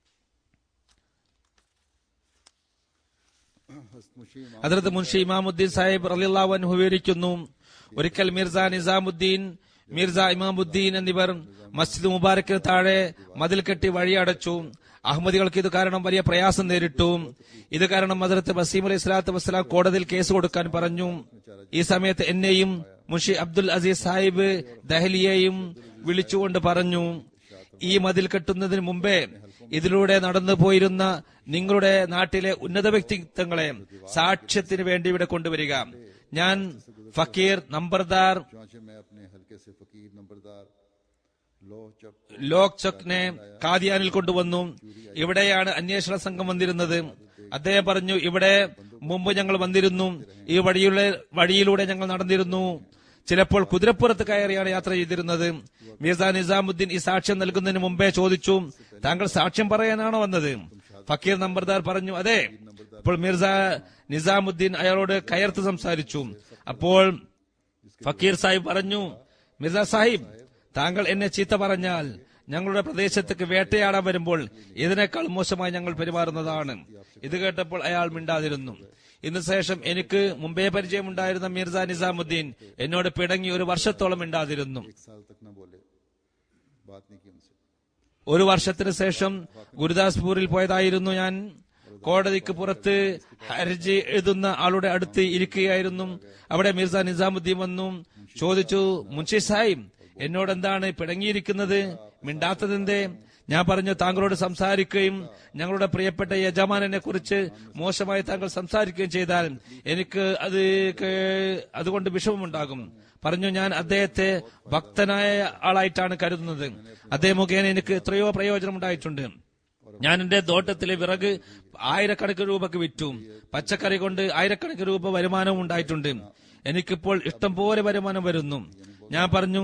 मुशी इमाम ഹജറത്ത് മുൻഷി ഇമാമുദ്ദീൻ സാഹിബ് റലിള്ളാഹു അൻഹു വിവരിക്കുന്നു ഒരിക്കൽ മിർസ നിസാമുദ്ദീൻ മിർസ ഇമാമുദ്ദീൻ എന്നിവർ മസ്ജിദ് മുബാരക്കിന് താഴെ മതിൽ കെട്ടി വഴി അടച്ചു അഹമ്മദികൾക്ക് ഇത് കാരണം വലിയ പ്രയാസം നേരിട്ടു ഇത് കാരണം ഹജറത്ത് വസീം അലൈഹി സ്വലാത്തു വസ്സലാം കോടതിയിൽ കേസ് കൊടുക്കാൻ പറഞ്ഞു ഈ സമയത്ത് എന്നെയും മുൻഷി അബ്ദുൽ അസീസ് സാഹിബ് ദഹലിയെയും വിളിച്ചുകൊണ്ട് പറഞ്ഞു ഈ മതിൽ കെട്ടുന്നതിന് മുമ്പേ ഇതിലൂടെ നടന്നു പോയിരുന്ന നിങ്ങളുടെ നാട്ടിലെ ഉന്നത വ്യക്തിത്വങ്ങളെ സാക്ഷ്യത്തിന് വേണ്ടി ഇവിടെ കൊണ്ടുവരിക ഞാൻ ഫക്കീർ നമ്പർദാർ चौंचे में अपने हल्के से फकीर नंबरदार लो चक ലോക് ചൊക്നെ കാദിയാനിൽ കൊണ്ടുവന്നു ഇവിടെയാണ് അന്വേഷണ സംഘം വന്നിരുന്നത് അദ്ദേഹം പറഞ്ഞു ഇവിടെ മുമ്പ് ഞങ്ങൾ വന്നിരുന്നു ഈ വഴിയുള്ള വഴിയിലൂടെ ഞങ്ങൾ നടന്നിരുന്നു ചിലപ്പോൾ കുതിരപ്പുറത്ത് കയറിയാണ് യാത്ര ചെയ്തിരുന്നത് മിർസ നിസാമുദ്ദീൻ ഈ സാക്ഷ്യം നൽകുന്നതിന് മുമ്പേ ചോദിച്ചു താങ്കൾ സാക്ഷ്യം പറയാനാണോ വന്നത് ഫക്കീർ നമ്പർദാർ പറഞ്ഞു അതെ അപ്പോൾ മിർസ നിസാമുദ്ദീൻ അയാളോട് കയർത്ത് സംസാരിച്ചു അപ്പോൾ ഫക്കീർ സാഹിബ് പറഞ്ഞു മിർസ സാഹിബ് താങ്കൾ എന്നെ ചീത്ത പറഞ്ഞാൽ ഞങ്ങളുടെ പ്രദേശത്തേക്ക് വേട്ടയാടാൻ വരുമ്പോൾ ഇതിനേക്കാൾ മോശമായി ഞങ്ങൾ പെരുമാറുന്നതാണ് ഇത് കേട്ടപ്പോൾ അയാൾ മിണ്ടാതിരുന്നു ഇതിനു ശേഷം എനിക്ക് മുമ്പേ പരിചയമുണ്ടായിരുന്ന മിർസ നിസാമുദ്ദീൻ എന്നോട് പിടങ്ങി ഒരു വർഷത്തോളം മിണ്ടാതിരുന്നു एक साल तक न बोले बात नहीं की उनसे ഒരു വർഷത്തിന് ശേഷം ഗുരുദാസ്പൂരിൽ പോയതായിരുന്നു ഞാൻ കോടതിക്ക് പുറത്ത് ഹർജി എഴുതുന്ന ആളുടെ അടുത്ത് ഇരിക്കുകയായിരുന്നു അവിടെ മിർസ നിസാമുദ്ദീൻ വന്നു ചോദിച്ചു മുൻഷി സാഹിബ് എന്നോട് എന്താണ് പിടങ്ങിയിരിക്കുന്നത് മിണ്ടാത്തതെന്തേ ഞാൻ പറഞ്ഞു താങ്കളോട് സംസാരിക്കുകയും ഞങ്ങളുടെ പ്രിയപ്പെട്ട യജമാനനെ കുറിച്ച് മോശമായി താങ്കൾ സംസാരിക്കുകയും ചെയ്താൽ എനിക്ക് അത് കേ- അതുകൊണ്ട് വിഷമമുണ്ടാകും പറഞ്ഞു ഞാൻ അദ്ദേഹത്തെ ഭക്തനായ ആളായിട്ടാണ് കരുതുന്നത് അദ്ദേഹം മുഖേന എനിക്ക് എത്രയോ പ്രയോജനം ഉണ്ടായിട്ടുണ്ട് ഞാൻ എന്റെ തോട്ടത്തിലെ വിറക് ആയിരക്കണക്കിന് രൂപക്ക് വിറ്റു പച്ചക്കറി കൊണ്ട് ആയിരക്കണക്കിന് രൂപ വരുമാനവും ഉണ്ടായിട്ടുണ്ട് എനിക്കിപ്പോൾ ഇഷ്ടം പോലെ വരുമാനം വരുന്നു ഞാൻ പറഞ്ഞു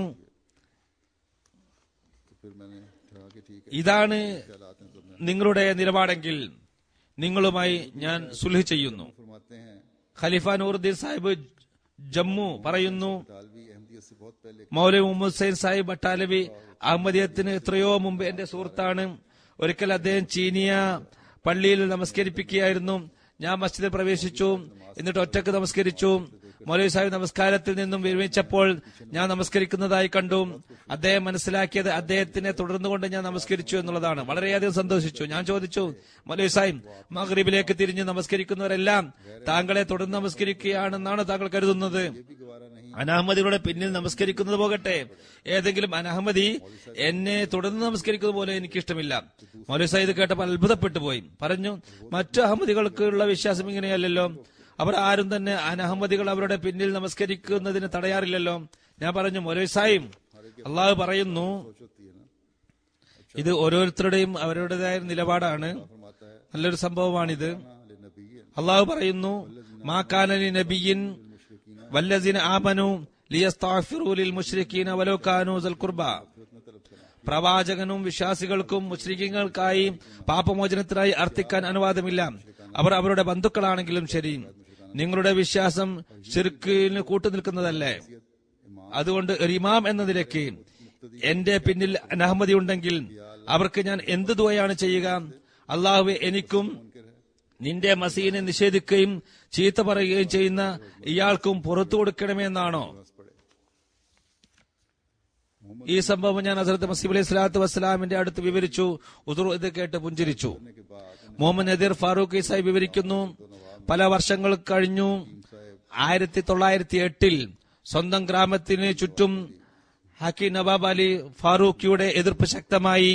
तो फिर मैंने कहा कि ठीक है ഇതാണ് ख्यालात हैं तो मैं നിങ്ങളുടെ നിലപാടെങ്കിൽ നിങ്ങളുമായി ഞാൻ സുൽഹ് ചെയ്യുന്നു फरमाते हैं ഖലീഫ നൂറുദ്ദീൻ സാഹിബ് ജമ്മു പറയുന്നു तालवी अहमदियत से बहुत पहले മൗലവി മുഹമ്മദ് സൈൻ സാഹിബ് ബട്ടാലവി അഹമ്മദിയത്തിന് എത്രയോ മുമ്പ് എന്റെ സുഹൃത്താണ് ഒരിക്കൽ അദ്ദേഹം ചീനിയ പള്ളിയിൽ നമസ്കരിപ്പിക്കുകയായിരുന്നു ഞാൻ മസ്ജിദിൽ പ്രവേശിച്ചു എന്നിട്ട് ഒറ്റക്ക് നമസ്കരിച്ചു മൗലവി സാഹിബ് നമസ്കാരത്തിൽ നിന്നും വിരമിച്ചപ്പോൾ ഞാൻ നമസ്കരിക്കുന്നതായി കണ്ടു അദ്ദേഹം മനസ്സിലാക്കിയത് അദ്ദേഹത്തിനെ തുടർന്നുകൊണ്ട് ഞാൻ നമസ്കരിച്ചു എന്നുള്ളതാണ് വളരെയധികം സന്തോഷിച്ചു ഞാൻ ചോദിച്ചു മൗലവി സാഹിബ് മഗ്രിബിലേക്ക് തിരിഞ്ഞ് നമസ്കരിക്കുന്നവരെല്ലാം താങ്കളെ തുടർന്ന് നമസ്കരിക്കുകയാണെന്നാണ് താങ്കൾ കരുതുന്നത് भी गवारा नहीं അനഹമ്മദികളുടെ പിന്നിൽ നമസ്കരിക്കുന്നത് പോകട്ടെ ഏതെങ്കിലും അനഹമ്മദി എന്നെ തുടർന്ന് നമസ്കരിക്കുന്നത് പോലെ എനിക്ക് ഇഷ്ടമില്ല മൗലവി സയ്യിദ് കേട്ടപ്പോൾ അത്ഭുതപ്പെട്ടു പോയി പറഞ്ഞു മറ്റു അഹമ്മദികൾക്കുള്ള വിശ്വാസം ഇങ്ങനെയല്ലല്ലോ അവർ ആരും തന്നെ അനഹമ്മദികൾ അവരുടെ പിന്നിൽ നമസ്കരിക്കുന്നതിന് തടയാറില്ലല്ലോ ഞാൻ പറഞ്ഞു മൗലവി സാഹിബ് അള്ളാഹു പറയുന്നു होती है ना ഇത് ഓരോരുത്തരുടെയും അവരുടേതായ നിലപാടാണ് फरमाता है നല്ലൊരു സംഭവമാണിത് हाँ ले नबी है അള്ളാഹു പറയുന്നു മാ കാനലി നബിയിൻ വല്ലസിന ആമനു ലിയസ്താഫിറു ലിൽ മുശ്രിക്കീന വലോ കാനു സൽ ഖുർബ പ്രവാചകനും വിശ്വാസികൾക്കും മുസ്ലിങ്ങൾക്കായി പാപമോചനത്തിനായി അർത്ഥിക്കാൻ അനുവാദമില്ല അവർ അവരുടെ ബന്ധുക്കളാണെങ്കിലും ശരി നിങ്ങളുടെ വിശ്വാസം ഷിർക്കിന് കൂട്ടുനിൽക്കുന്നതല്ലേ അതുകൊണ്ട് ഒരു ഇമാം എന്ന നിലയ്ക്ക് എന്റെ പിന്നിൽ അനഹമ്മതി ഉണ്ടെങ്കിൽ അവർക്ക് ഞാൻ എന്ത് ദുവയാണ് ചെയ്യുക അള്ളാഹു എനിക്കും നിന്റെ മസീനെ നിഷേധിക്കുകയും ചീത്ത പറയുകയും ചെയ്യുന്ന ഇയാൾക്കും പുറത്തു കൊടുക്കണമെന്നാണോ ഈ സംഭവം ഞാൻ ഹസരത്ത് മസീബ് അലൈഹി സ്വലാത്തു വസ്സലാമിന്റെ അടുത്ത് വിവരിച്ചു ഉദുർ ഇത് കേട്ട് പുഞ്ചിരിച്ചു മുഹമ്മദ് നദീർ ഫാറൂഖ് ഈസായി വിവരിക്കുന്നു പല വർഷങ്ങൾ കഴിഞ്ഞു ആയിരത്തി തൊള്ളായിരത്തി എട്ടിൽ സ്വന്തം ഗ്രാമത്തിന് ചുറ്റും ഹക്കി നവാബ് അലി ഫാറൂഖിയുടെ എതിർപ്പ് ശക്തമായി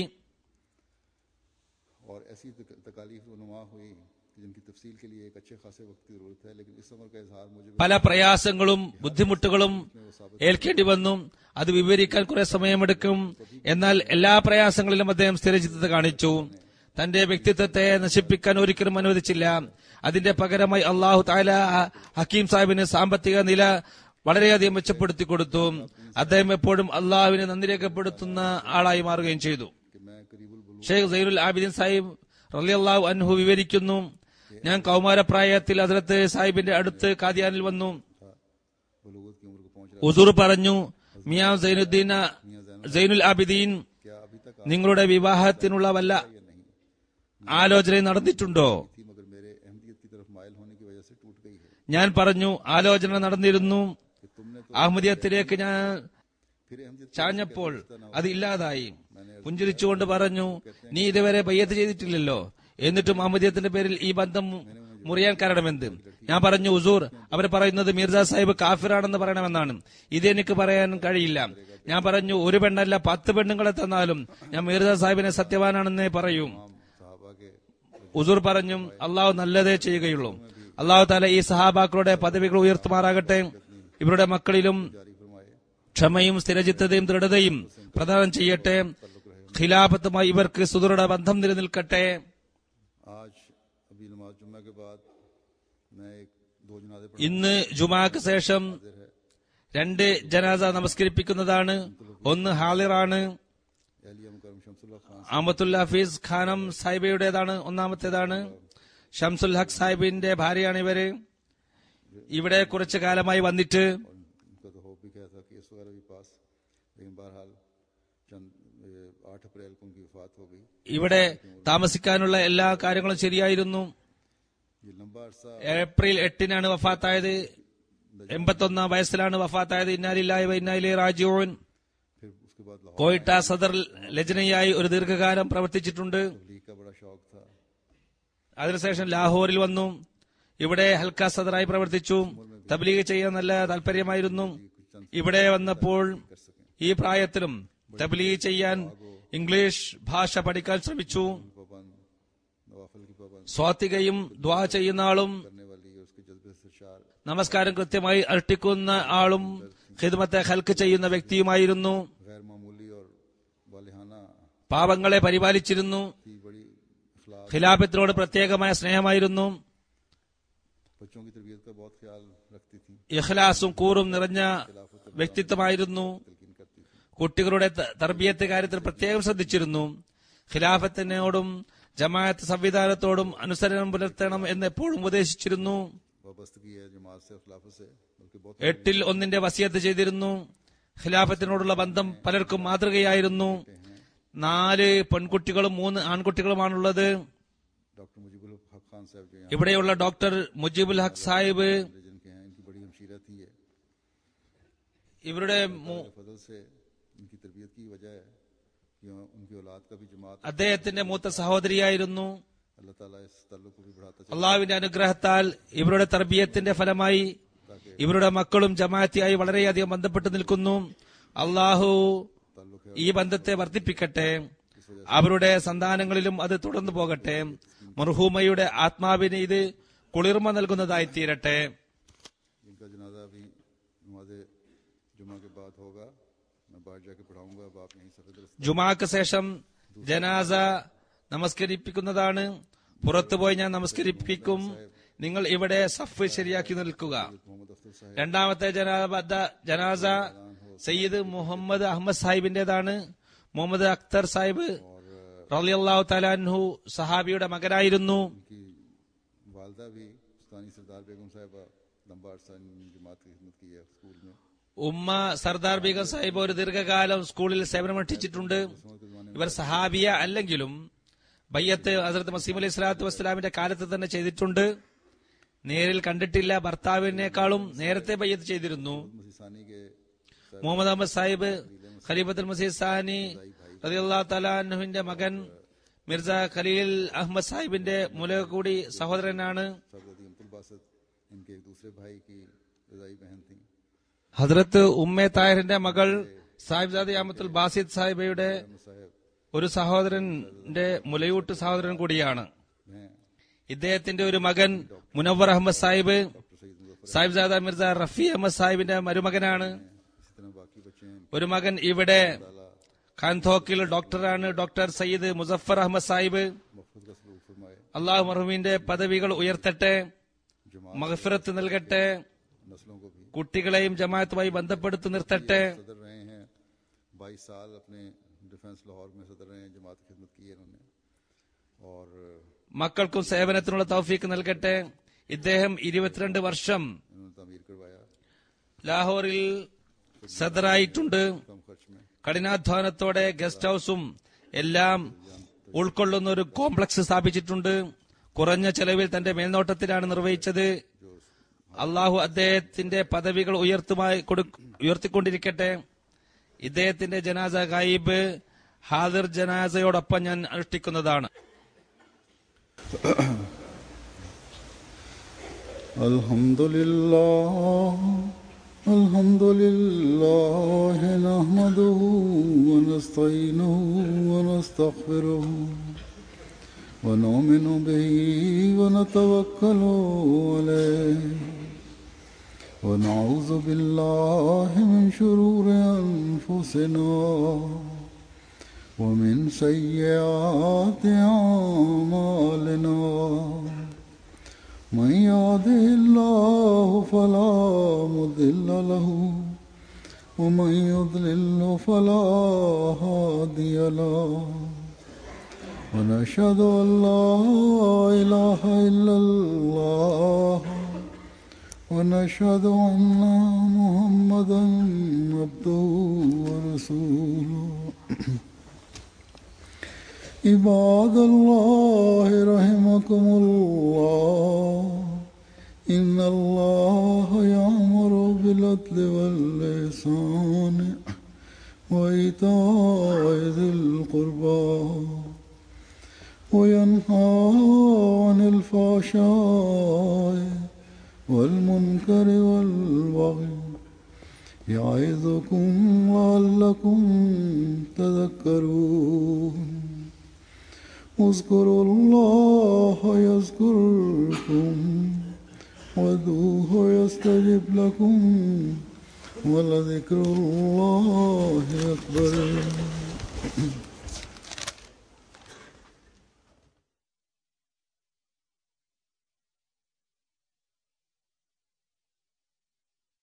और ऐसी तक- तकालीफ नुमा हुई कि जिनकी तफसील के लिए एक अच्छे खासे वक्त की जरूरत है लेकिन इस उम्र का इजहार मुझे പല പ്രയാസങ്ങളും ബുദ്ധിമുട്ടുകളും ഏൽക്കേണ്ടി വന്നു അത് വിവരിക്കാൻ കുറെ സമയമെടുക്കും എന്നാൽ എല്ലാ പ്രയാസങ്ങളിലും അദ്ദേഹം സ്ഥിരചിത്തത കാണിച്ചു തന്റെ വ്യക്തിത്വത്തെ നശിപ്പിക്കാൻ ഒരിക്കലും അനുവദിച്ചില്ല അതിന്റെ പകരമായി അള്ളാഹു താല ഹക്കീം സാഹിബിന് സാമ്പത്തിക നില വളരെയധികം മെച്ചപ്പെടുത്തി കൊടുത്തു അദ്ദേഹം എപ്പോഴും അള്ളാഹുവിനെ നന്ദി രേഖപ്പെടുത്തുന്ന ആളായി മാറുകയും ചെയ്തു कि मैं करीबुल बुलूग ഷെയ്ഖ് സൈനുൽ ആബിദിൻ സാഹിബ് റളിയല്ലാഹു അൻഹു വിവരിക്കുന്നു ഞാൻ കൗമാരപ്രായത്തിൽ ഹസ്രത്ത് സാഹിബിന്റെ അടുത്ത് കാദിയാനിൽ വന്നു था बलूगत की उम्र को पहुंच रहा ഉസൂർ പറഞ്ഞു മിയാ സൈനുദ്ദീൻ സൈനുൽ ആബിദീൻ क्या अभी तक നിങ്ങളുടെ വിവാഹത്തിനുള്ള വല്ല या नहीं ആലോചന നടന്നിട്ടുണ്ടോ थी मगर मेरे अहमदियत की तरफ माइल होने की वजह से टूट गई है ഞാൻ പറഞ്ഞു ആലോചന നടന്നിരുന്നു कि तुमने तो അഹമ്മദിയത്തിലേക്ക് ഞാൻ फिर अहमदियत ചാഞ്ഞപ്പോൾ അത് ഇല്ലാതായി പുഞ്ചിരിച്ചുകൊണ്ട് പറഞ്ഞു നീ ഇതുവരെ ബയ്യത്ത് ചെയ്തിട്ടില്ലല്ലോ എന്നിട്ടും അഹമ്മദിയത്തിന്റെ പേരിൽ ഈ ബന്ധം മുറിയാൻ കാരണമെന്ത് ഞാൻ പറഞ്ഞു ഉസൂർ അവർ പറയുന്നത് മിർജ സാഹിബ് കാഫിറാണെന്ന് പറയണമെന്നാണ് ഇത് എനിക്ക് പറയാൻ കഴിയില്ല ഞാൻ പറഞ്ഞു ഒരു പെണ്ണല്ല പത്ത് പെണ്ണുങ്ങളെ തന്നാലും ഞാൻ മിർജ സാഹിബിനെ സത്യവാനാണെന്നേ പറയൂ साहबा के ഉസൂർ പറഞ്ഞു അള്ളാഹു നല്ലതേ ചെയ്യുകയുള്ളൂ അള്ളാഹു താല ഈ സഹാബാക്കളുടെ പദവികൾ ഉയർത്തുമാറാകട്ടെ ഇവരുടെ മക്കളിലും जारी फरमाए ക്ഷമയും സ്ഥിരചിത്തതയും ദൃഢതയും പ്രദാനം ചെയ്യട്ടെ ഖിലാഫത്തുമായി ഇവർക്ക് സുദൃഢ ബന്ധം നിലനിൽക്കട്ടെ आज अभी नमाज जुम्मा के बाद मैं एक दो जनाजे पढ़ा ഇന്ന് ജുമാക്ക് ശേഷം രണ്ട് ജനാസ നമസ്കരിപ്പിക്കുന്നതാണ് ഒന്ന് ഹാളിറാണ് एहलिया मुकरम शमसुल्लाह खान അഹമ്മത്തുല്ല ഹഫീസ് ഖാനം സാഹിബയുടേതാണ് ഒന്നാമത്തേതാണ് ഷംസുൽ ഹഖ് സാഹിബിന്റെ ഭാര്യയാണ് ഇവര് ഇവിടെ കുറച്ചു കാലമായി വന്നിട്ട് और उनका तो होप भी क्या था कि इस वगैरह भी पास लेकिन बहरहाल चंद ये आठ अप्रैल को उनकी वफात हो गई ഇവിടെ താമസിക്കാനുള്ള എല്ലാ കാര്യങ്ങളും ശരിയായിരുന്നു ये लंबा अरसा ഏപ്രിൽ എട്ടിനാണ് വഫാത്തായത് എൺപത്തൊന്നാം വയസ്സിലാണ് വഫാത്തായത് ഇന്നാലില്ലായി ഇന്നാലി റാജുവൻ फिर उसके बाद लाहौर കോയിട്ട സദർ ലജനയായി ഒരു ദീർഘകാലം പ്രവർത്തിച്ചിട്ടുണ്ട് तबलीग का बड़ा शौक था അതിനുശേഷം ലാഹോറിൽ വന്നു ഇവിടെ ഹൽക്ക സദറായി പ്രവർത്തിച്ചു തബ്ലീഗ് ചെയ്യാൻ നല്ല താല്പര്യമായിരുന്നു ഇവിടെ വന്നപ്പോൾ ഈ പ്രായത്തിലും തബ്ലീഗ് ചെയ്യാൻ ഇംഗ്ലീഷ് ഭാഷ പഠിക്കാൻ ശ്രമിച്ചു पाबंद नवाफल की पाबंद സ്വാത്തികയും ദ്വാ ചെയ്യുന്ന ആളും करने वाली और उसके जज्बे से शार നമസ്കാരം കൃത്യമായി അനുഷ്ഠിക്കുന്ന ആളും ഖിദ്മത്തെ ഹൽക്ക് ചെയ്യുന്ന വ്യക്തിയുമായിരുന്നു गैर मामूली और वालिहाना പാപങ്ങളെ പരിപാലിച്ചിരുന്നു की बड़ी अखलाक ഖിലാഫത്തിനോട് പ്രത്യേകമായ സ്നേഹമായിരുന്നു बच्चों की तरबियत का बहुत ख्याल रखती थी ഇഖ്ലാസും കൂറും നിറഞ്ഞ വ്യക്തിത്വമായിരുന്നു तलकीन करती थी കുട്ടികളുടെ ത- തർബീയത്ത് കാര്യത്തിൽ പ്രത്യേകം ശ്രദ്ധിച്ചിരുന്നു ഖിലാഫത്തിനോടും ജമാഅത്ത് സംവിധാനത്തോടും അനുസരണം പുലർത്തണം എന്ന് എപ്പോഴും ഉപദേശിച്ചിരുന്നു वाबस्तगी है जमात से खिलाफत से बल्कि बहुत എട്ടിൽ ഒന്നിന്റെ വസിയത്ത് ചെയ്തിരുന്നു ഖിലാഫത്തിനോടുള്ള ബന്ധം പലർക്കും മാതൃകയായിരുന്നു നാല് പെൺകുട്ടികളും മൂന്ന് ആൺകുട്ടികളുമാണുള്ളത് डॉक्टर मुजीबुल हक खान साहब जो यहाँ ഇവിടെയുള്ള ഡോക്ടർ മുജീബുൽ ഹക്ക് സാഹിബ് रिलीजन के हैं इनकी बड़ी हमशीरा थी ये ഇവരുടെ മു- फजल से इनकी तरबियत की वजह है कि उनकी औलाद का भी जमात അദ്ദേഹത്തിന്റെ മൂത്ത സഹോദരിയായിരുന്നു अल्लाह ताला इस ताल्लुक को भी बढ़ाता चला അള്ളാഹുവിന്റെ അനുഗ്രഹത്താൽ ഇവരുടെ തർബീയത്തിന്റെ ഫലമായി ഇവരുടെ മക്കളും ജമാഅത്തിയായി വളരെയധികം ബന്ധപ്പെട്ട് നിൽക്കുന്നു അള്ളാഹു ताल्लुक है ഈ ബന്ധത്തെ വർദ്ധിപ്പിക്കട്ടെ അവരുടെ സന്താനങ്ങളിലും അത് തുടർന്നു പോകട്ടെ മർഹൂമയുടെ ആത്മാവിന് ഇത് കുളിർമ നൽകുന്നതായി തീരട്ടെ इनका जनाजा भी नमाज जुमा के बाद होगा मैं बाहर जाके पढ़ाऊंगा अब आप यहीं सफेद ജുമാക്ക് ശേഷം ജനാസ നമസ്കരിപ്പിക്കുന്നതാണ് പുറത്തുപോയി ഞാൻ നമസ്കരിപ്പിക്കും നിങ്ങൾ ഇവിടെ സഫ് ശരിയാക്കി നിൽക്കുക मोहम्मद अख्तर साहब രണ്ടാമത്തെ ജനാബ ജനാസ സയ്യിദ് മുഹമ്മദ് അഹമ്മദ് സാഹിബിന്റേതാണ് മുഹമ്മദ് അക്തർ സാഹിബ് റളിയല്ലാഹു തലാൻഹു സഹാബിയുടെ മകനായിരുന്നു उनकी वालदा भी उस्तानी सरदार बेगम साहिबा लंबा अरसा जमात की खिदमत की है स्कूल में ഉമ്മ സർദാർ ബീഗം സാഹിബ് ഒരു ദീർഘകാലം സ്കൂളിൽ സേവനമനുഷ്ഠിച്ചിട്ടുണ്ട് ഇവർ സഹാബിയ അല്ലെങ്കിലും ബയ്യത്ത് ഹസരത്ത് മസീം അലൈഹി സ്വലാത്തു വസ്സലാമിന്റെ കാലത്ത് തന്നെ ചെയ്തിട്ടുണ്ട് നേരിൽ കണ്ടിട്ടില്ല ഭർത്താവിനേക്കാളും നേരത്തെ ബയ്യത്ത് ചെയ്തിരുന്നു मसीसानी के മുഹമ്മദ് അഹമ്മദ് സാഹിബ് ഖലീഫത്തുൽ മസീദ് സാനി റളിയല്ലാഹു തലാൻഹുവിന്റെ മകൻ മിർസ ഖലീൽ അഹമ്മദ് സാഹിബിന്റെ മുല കൂടി സഹോദരനാണ് सरदादी अमतुल बासत इनके एक दूसरे भाई की रजाई बहन थी ഹദ്രത്ത് ഉമ്മെ തായറിന്റെ മകൾ സാഹിബ്സാദി അഹമ്മത്തുൽ ബാസിദ് സാഹിബയുടെ साहब ഒരു സഹോദരന്റെ മുലയൂട്ട് സഹോദരൻ കൂടിയാണ് हैं ഇദ്ദേഹത്തിന്റെ ഒരു മകൻ മുനവർ അഹമ്മദ് സാഹിബ് डॉक्टर सईद मुजफ्फर സാഹിബ്സാദ മിർസ റഫി അഹമ്മദ് സാഹിബിന്റെ മരുമകനാണ് इसी तरह बाकी बच्चे हैं ഒരു മകൻ ഇവിടെ ഖാൻതോക്കിൽ ഡോക്ടറാണ് ഡോക്ടർ സയ്യിദ് മുസഫർ അഹമ്മദ് സാഹിബ് मफफत का सलूक फरमाए അള്ളാഹു മർഹൂമിന്റെ പദവികൾ ഉയർത്തട്ടെ जमात മഹഫിറത്ത് നൽകട്ടെ नस्लों को भी കുട്ടികളെയും ജമാഅത്തുമായി ബന്ധപ്പെടുത്തി നിർത്തട്ടെ सदर रहे हैं बाईस साल अपने डिफेंस लाहौर में सदर रहे हैं जमात की खिदमत की है इन्होंने और മക്കൾക്കും സേവനത്തിനുള്ള തൗഫീക്ക് നൽകട്ടെ ഇദ്ദേഹം ഇരുപത്തിരണ്ട് വർഷം इन्होंने तमीर करवाया ലാഹോറിൽ സദറായിട്ടുണ്ട് कम खर्च में കഠിനാധ്വാനത്തോടെ ഗസ്റ്റ് ഹൌസും എല്ലാം ഉൾക്കൊള്ളുന്ന ഒരു കോംപ്ലക്സ് സ്ഥാപിച്ചിട്ടുണ്ട് കുറഞ്ഞ ചെലവിൽ തന്റെ മേൽനോട്ടത്തിലാണ് നിർവഹിച്ചത് അള്ളാഹു അദ്ദേഹത്തിന്റെ പദവികൾ ഉയർത്തുമായി കൊടു- ഉയർത്തിക്കൊണ്ടിരിക്കട്ടെ ഇദ്ദേഹത്തിന്റെ ജനാസ ഗായിബ് ഹാദിർ ജനാസയോടൊപ്പം ഞാൻ അനുഷ്ഠിക്കുന്നതാണ് الحمد لله الحمد لله نحمده ونستعينه ونستغفره ونؤمن به ونتوكل عليه ونعوذ بالله من شرور أنفسنا ومن سيئات أعمالنا من يهده الله فلا مضل له ومن يضلل فلا هادي له ونشهد أن لا إله إلا الله ونشهد أن محمدا عبده ورسوله عباد الله رحمكم الله إن الله يأمر بالعدل والإحسان وإيتاء ذي القربى وينهى عن الفحشاء والمنكر والبغي يعظكم لعلكم تذكرون اذكروا الله يذكركم وادعوه يستجب لكم ولذكر الله أكبر